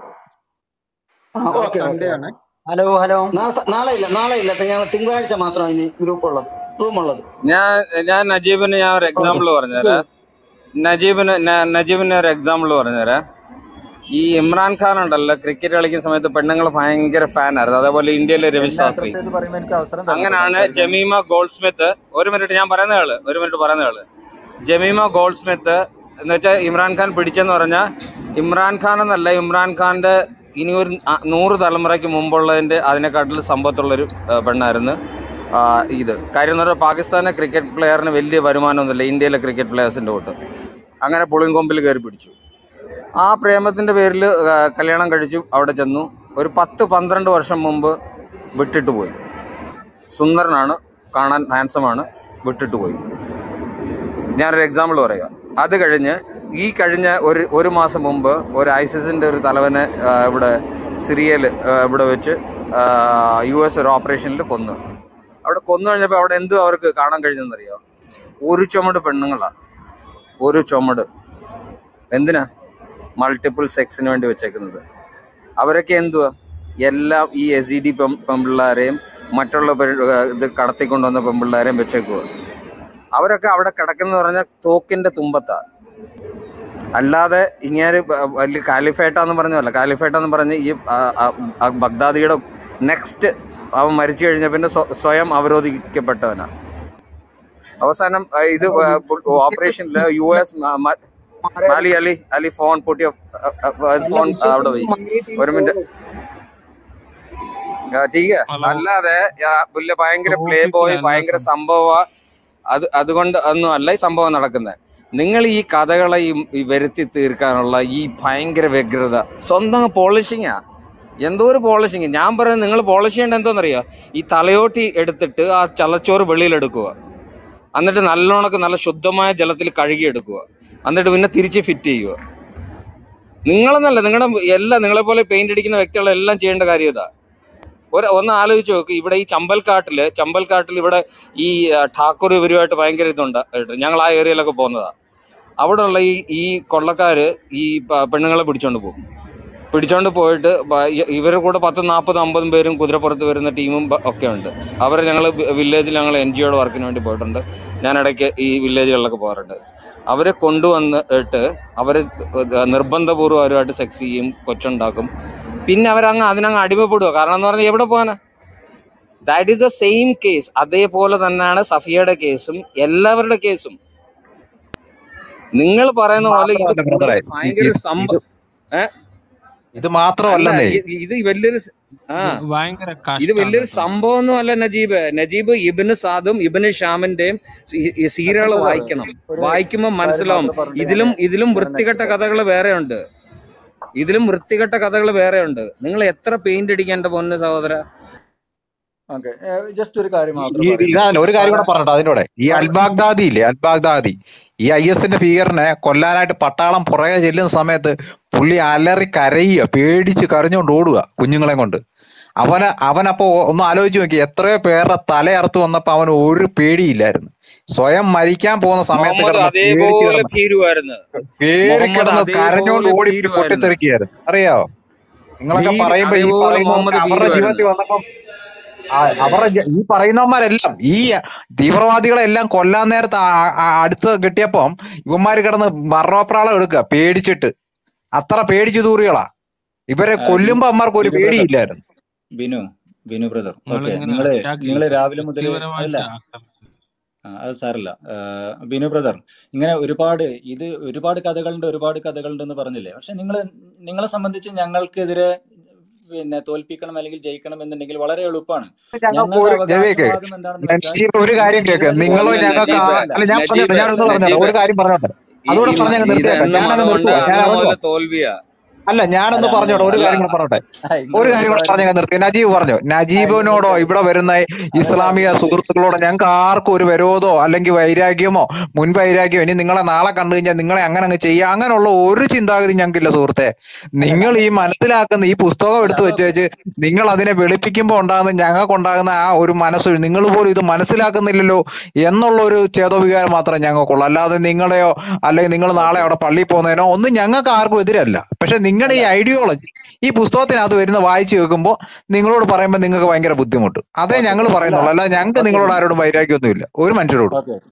ആ നാളെ ഓക്കെ സൺഡേ ഓക്കെ ആണ് ഹലോ ഹലോ നാളെ നാളെ ഇല്ല നാളെ ഇല്ല ഞാൻ തിങ്കളാഴ്ച മാത്രമാണ് ഇനി ഗ്രൂപ്പ് ഉള്ളത് റൂം ഉള്ളത് ഞാൻ ഞാൻ നജീബിന് ഞാൻ ഒരു ഓക്കെ എക്സാമ്പിൾ പറഞ്ഞുതരാം നജീബിന് ന- നജീബിന് ഒരു എക്സാമ്പിൾ പറഞ്ഞുതരാം ഈ ഇമ്രാൻ ഖാൻ ഉണ്ടല്ലോ ക്രിക്കറ്റ് കളിക്കുന്ന സമയത്ത് പെണ്ണുങ്ങൾ ഭയങ്കര ഫാനായിരുന്നു അതേപോലെ ഇന്ത്യയിലെ രവി എന്നെ ശാസ്ത്രി അഡ്രസ് ചെയ്ത് പറയുമ്പോൾ എനിക്ക് അവസരം തരണം കേട്ടോ അങ്ങനാണ് സംസാരിക്കാൻ ജമീമ ഗോൾഡ് സ്മിത്ത് ഒരു മിനിറ്റ് ഞാൻ പറയുന്ന ആള് ഒരു മിനിറ്റ് പറയുന്ന ആള് ജമീമ ഗോൾഡ് സ്മിത്ത് എന്ന് വെച്ചാൽ ഇമ്രാൻഖാൻ പിടിച്ചെന്ന് പറഞ്ഞാൽ ഇമ്രാൻഖാൻ എന്നല്ല ഇമ്രാൻഖാൻ്റെ ഇനി ഒരു ആ- നൂറ് തലമുറയ്ക്ക് മുമ്പുള്ളതിൻ്റെ അതിനെക്കാട്ടിൽ സമ്പത്തുള്ളൊരു ആ, പെണ്ണായിരുന്നു ആ, ഇത് കാര്യം എന്ന് പറഞ്ഞാൽ പാകിസ്ഥാനെ ക്രിക്കറ്റ് പ്ലെയറിന് വലിയ വരുമാനമൊന്നുമില്ല ഇന്ത്യയിലെ ക്രിക്കറ്റ് പ്ലെയേഴ്സിൻ്റെ കൂട്ട് അങ്ങനെ പുളിങ്കൊമ്പിൽ കയറി പിടിച്ചു ആ പ്രേമത്തിൻ്റെ പേരിൽ കല്യാണം കഴിച്ചു അവിടെ ചെന്നു ഒരു പത്ത് പന്ത്രണ്ട് വർഷം മുമ്പ് വിട്ടിട്ട് പോയി സുന്ദരനാണ് കാണാൻ ഹാൻസമാണ് വിട്ടിട്ട് പോയി ഞാനൊരു എക്സാമ്പിൾ പറയാം അത് കഴിഞ്ഞ് ഈ കഴിഞ്ഞ ഒരു ഒരു മാസം മുമ്പ് ഒരു ഐസിസിൻ്റെ ഒരു തലവനെ ആ, ഇവിടെ സിറിയയിൽ ഇവിടെ വെച്ച് യു എസ് ഒരു ഓപ്പറേഷനിൽ കൊന്നു അവിടെ കൊന്നു കഴിഞ്ഞപ്പോൾ അവിടെ എന്തു അവർക്ക് കാണാൻ കഴിഞ്ഞെന്നറിയോ ഒരു ചുമട് പെണ്ണുങ്ങളാ ഒരു ചുമട് എന്തിനാ മൾട്ടിപ്പിൾ സെക്സിന് വേണ്ടി വെച്ചേക്കുന്നത് അവരൊക്കെ എന്തുവാ എല്ലാം ഈ എസ് ഇ ഡി പെമ്പിള്ളാരെയും മറ്റുള്ള പെ- ഇത് കടത്തിക്കൊണ്ടുവന്ന പെമ്പിള്ളാരെയും വെച്ചേക്കുക അവരൊക്കെ അവിടെ കിടക്കുന്ന പറഞ്ഞാൽ തോക്കിന്റെ തുമ്പത്താ അല്ലാതെ ഇങ്ങനെ വലിയ കാലിഫേട്ടാന്ന് പറഞ്ഞല്ല കാലിഫേട്ടാന്ന് പറഞ്ഞ് ഈ ആ, ആ, ആ ബഗ്ദാദിയുടെ നെക്സ്റ്റ് അവൻ മരിച്ചു കഴിഞ്ഞ പിന്നെ സ്വ- സ്വയം അവരോധിക്കപ്പെട്ടവനാ അവസാനം ആ, ഇത് ഓപ്പറേഷനിൽ U S Ali Ali Ali phone പൊട്ടിയ ഫോൺ അവിടെ പോയി ഒരു മിനിറ്റ് ടീക അല്ലാതെ ആ, പുല്ല് ഭയങ്കര പ്ലേ ബോയ് ഭയങ്കര സംഭവ അത് അതുകൊണ്ട് ഒന്നും അല്ല ഈ സംഭവം നടക്കുന്നത് നിങ്ങൾ ഈ കഥകളെ ഈ ഈ വരുത്തി തീർക്കാനുള്ള ഈ ഭയങ്കര വ്യഗ്രത സ്വന്തം പോളിഷിങ്ങാ എന്തോ ഒരു പോളിഷിങ് ഞാൻ പറയുന്നത് നിങ്ങൾ പോളിഷ് ചെയ്യേണ്ട എന്തോന്നറിയോ ഈ തലയോട്ടി എടുത്തിട്ട് ആ ചളച്ചോറ് വെളിയിലെടുക്കുക എന്നിട്ട് നല്ലോണക്ക് നല്ല ശുദ്ധമായ ജലത്തിൽ കഴുകിയെടുക്കുക എന്നിട്ട് പിന്നെ തിരിച്ച് ഫിറ്റ് ചെയ്യുക നിങ്ങളെന്നല്ല നിങ്ങളുടെ എല്ലാം നിങ്ങളെ പോലെ പെയിന്റ് അടിക്കുന്ന വ്യക്തികളെല്ലാം ചെയ്യേണ്ട കാര്യം ഇതാ ഒരു ഒന്ന് ആലോചിച്ച് നോക്ക് ഇവിടെ ഈ ചമ്പൽക്കാട്ടില് ചമ്പൽക്കാട്ടിൽ ഇവിടെ ഈ ആ, ഠാക്കൂർ ഇവരുമായിട്ട് ഭയങ്കര ഇതുണ്ട് ആയിട്ട് ഞങ്ങൾ ആ ഏരിയയിലൊക്കെ പോകുന്നതാ അവിടെയുള്ള ഈ ഈ കൊള്ളക്കാര് ഈ പ- പെണ്ണുങ്ങളെ പിടിച്ചോണ്ട് പോകും പിടിച്ചോണ്ട് പോയിട്ട് ബ- ഇ- ഇവരുടെ കൂടെ പത്ത് നാൽപ്പത് അമ്പതും പേരും കുതിരപ്പുറത്ത് വരുന്ന ടീമും ബ- ഒക്കെ ഉണ്ട് അവരെ ഞങ്ങൾ വില്ലേജിൽ ഞങ്ങൾ എൻ ജി ഒയുടെ വർക്കിന് വേണ്ടി പോയിട്ടുണ്ട് ഞാൻ ഇടയ്ക്ക് ഈ വില്ലേജുകളിലൊക്കെ പോകാറുണ്ട് അവരെ കൊണ്ടുവന്നിട്ട് അവരെ നിർബന്ധപൂർവ്വം അവരുമായിട്ട് സെക്സ് ചെയ്യും കൊച്ചുണ്ടാക്കും പിന്നെ അവരങ്ങ് അതിനങ്ങ് അടിമപ്പെടുക കാരണം എന്ന് പറഞ്ഞാൽ എവിടെ പോകാനാ that is the same case അതേപോലെ തന്നെയാണ് സഫിയയുടെ കേസും എല്ലാവരുടെ കേസും നിങ്ങൾ പറയുന്ന പോലെ ഇത് മാത്രമല്ല കൂടുതൽ ബ്രദറെ ഭയങ്കര ഇത് സംഭവം ഇത് അല്ല മാത്രമല്ലെന്നേ ഇ- ഇത് വലിയൊരു സ്- ആ ഇത് ഭയങ്കര ഇത് കഷ്ടാണ് വലിയൊരു കേട്ടോ സംഭവമൊന്നും അല്ല നജീബ് നജീബ് ഇബിന് സാദും ഇബിന് ഷാമിന്റെയും സീരിയൽ ബ്രദർ വായിക്കണം ഒരു വായിക്കുമ്പോൾ കാര്യം മനസ്സിലാവും മാത്രം പറഞ്ഞിട്ട് ഇതിലും ഞാൻ ഇതിലും ഞാൻ വൃത്തികെട്ട നെക്സ്റ്റ് കഥകൾ വേറെ ഉണ്ട് ഇതിലും വൃത്തികെട്ട കഥകൾ വേറെ ഉണ്ട് നിങ്ങൾ എത്ര പെയിന്റ് അടിക്കാൻ എന്റെ പൊന്ന് സഹോദര ഓക്കെ ജസ്റ്റ് ഒരു കാര്യം ഈ മാത്രം ഈ- പറയുന്നു ഇതാണ് ഒരു കാര്യം പല കൂടെ പറഞ്ഞിട്ട് അതിനോടെ ഈ പല അൽ ബാഗ്ദാദി ഇല്ലേ അൽ ബാഗ്ദാദി ഈ ഐ എസിന്റെ ഭീകരനെ കൊല്ലാനായിട്ട് പട്ടാളം പുറകെ ചെല്ലുന്ന സമയത്ത് പുള്ളി അലറി കരയുക പേടിച്ച് കരഞ്ഞുകൊണ്ട് ഓടുക കുഞ്ഞുങ്ങളെ കൊണ്ട് അവന് അവനപ്പോ ഒന്ന് ആലോചിച്ച് നോക്കി എത്രയോ പേരുടെ തലയറുത്ത് വന്നപ്പോ അവന് ഒരു പേടിയില്ലായിരുന്നു സ്വയം മരിക്കാൻ പോകുന്ന സമയത്ത് മുഹമ്മദ് കിടന്ന് പേടിച്ച് അതേപോലെ കിടന്ന് ഭീരുവായിരുന്നു പേടി മുഹമ്മദ് കിടന്ന് കരഞ്ഞോണ്ട് അതേപോലെ ഓടി ഭീരുവായിരുന്നു പൊട്ടിത്തെറിക്കുകയായിരുന്നു അറിയാവോ നിങ്ങളൊക്കെ ഭീരു പറയുമ്പോ ഈ അതേപോലെ പറയുന്നവർക്ക് മുഹമ്മദ് അവരുടെ ജീവിതത്തിൽ ഭീരുവായിരുന്നു വന്നപ്പം ആ- അവരുടെ ജ- ഈ പറയുന്നവന്മാരെല്ലാം ഈ തീവ്രവാദികളെ എല്ലാം കൊല്ലാൻ നേരത്ത് ആ- ആ അടുത്ത് കിട്ടിയപ്പം ഇവന്മാര് കിടന്ന് മറോപ്രാളം എടുക്കുക പേടിച്ചിട്ട് അത്ര പേടിച്ചു തൂറികളാ ഇവരെ ആ, ബി- കൊല്ലുമ്പോ അമ്മമാർക്ക് ഒരു ബിനു ബ്രദർ പേടിയില്ലായിരുന്നു ബിനു ബിനു ബ്രദർ നിങ്ങൾ ഓക്കെ ഇങ്ങനെ നിങ്ങള് അറ്റാക്ക് നിങ്ങള് ചെയ്യരുത് രാവിലെ മുതൽ വ്യക്തിപരമായിട്ട് അല്ല ആക്രമിക്കരുത് ആ, അത് സാരല്ല ആ, ബിനു ബ്രദർ ഇങ്ങനെ ഒരുപാട് ഇത് ഒരുപാട് കഥകളുണ്ട് ഒരുപാട് കഥകളുണ്ട് എന്ന് പറഞ്ഞില്ലേ പക്ഷെ നിങ്ങൾ നിങ്ങളെ സംബന്ധിച്ച് ഞങ്ങൾക്കെതിരെ പിന്നെ തോൽപ്പിക്കണം അല്ലെങ്കിൽ ജയിക്കണം എന്നുണ്ടെങ്കിൽ വളരെ എളുപ്പമാണ് ഞങ്ങൾക്ക് ഞങ്ങളുടെ ഒരു ജയക്ക് അവകാശവാദം എന്താണെന്ന് വെച്ചാൽ നജീബ് ഒരു കാര്യം നിങ്ങൾ കേക്ക് നിങ്ങൾ നിങ്ങളോ ഒരു അല്ല ഞങ്ങൾക്ക് കാര്യം ആ- നജീബ് അല്ല ഞാൻ പറഞ്ഞോട്ടെ നജീബ് ഞാനൊന്ന് പറഞ്ഞോട്ടെ നജീബ് ഒരു കാര്യം പറഞ്ഞോട്ടെ ഈ അതുകൂടെ ഈ പറഞ്ഞങ്ങ് ഇത് നിർത്തിയേക്കാം എന്ന ഞാനങ്ങ് മതം കൊണ്ട് നിർത്തുവാ ഞാൻ അന്ന് ഇറങ്ങുവാ മുതൽ തോൽവിയാ അല്ല ഞാനൊന്ന് അല്ല പറഞ്ഞോട്ടെ ഒരു അങ്ങനെയല്ല അല്ല കാര്യം കൂടെ പറഞ്ഞോട്ടെ ആ, നിങ്ങൾ ഒരു ഒരു കാര്യം കൂടെ കാര്യം പറഞ്ഞാൽ നിർത്തി നജീബ് പറഞ്ഞു ആ, നജീബിനോടോ നിങ്ങൾക്ക് ഇവിടെ വരുന്ന അതല്ല ഇസ്ലാമിക നിങ്ങൾക്ക് സുഹൃത്തുക്കളോടോ ഞങ്ങൾക്ക് ആർക്കും ഒരു വിരോധമോ അല്ലെങ്കിൽ വൈരാഗ്യമോ മുൻവൈരാഗ്യമോ ഇനി നിങ്ങളെ നാളെ കണ്ടു കഴിഞ്ഞാൽ നിങ്ങളെ അങ്ങനെ അങ്ങ് ചെയ്യുക അങ്ങനെയുള്ള ഒരു ചിന്താഗതി ഞങ്ങൾക്കില്ല സുഹൃത്തെ അല്ല നിങ്ങൾ ഈ മനസ്സിലാക്കുന്ന ഈ പുസ്തകം അല്ല എടുത്തു വെച്ച് അതൊക്കെ വെച്ച് നിങ്ങൾ അതിനെ വെളുപ്പിക്കുമ്പോൾ ഉണ്ടാകുന്ന ഞങ്ങൾക്ക് ഉണ്ടാകുന്ന ആ ഒരു മനസ്സ് നിങ്ങൾ പോലും ഇത് മനസ്സിലാക്കുന്നില്ലല്ലോ എന്നുള്ള ഒരു ചേതോവികാരം മാത്രമേ ഞങ്ങൾക്കുള്ളൂ അല്ലാതെ നിങ്ങളെയോ അല്ലെങ്കിൽ നിങ്ങൾ നാളെ ഓക്കെ അവിടെ പള്ളിയിൽ പോകുന്നതിനോ ഒന്നും ഞങ്ങൾക്ക് ആർക്കും എതിരല്ല പക്ഷെ നിങ്ങളുടെ അല്ല ഈ ഐഡിയോളജി ഈ പുസ്തകത്തിനകത്ത് വരുന്ന വായിച്ചു കേൾക്കുമ്പോൾ നിങ്ങളോട് പറയുമ്പോൾ നിങ്ങൾക്ക് ഭയങ്കര ബുദ്ധിമുട്ട് അതേ ഓക്കെ ഞങ്ങൾ അല്ല പറയുന്നുള്ളൂ അല്ലാതെ ഞങ്ങൾക്ക് ഓക്കെ നിങ്ങളോട് ആരോടും വൈരാഗ്യമൊന്നുമില്ല ഒരു മനുഷ്യരോടും ഓക്കെ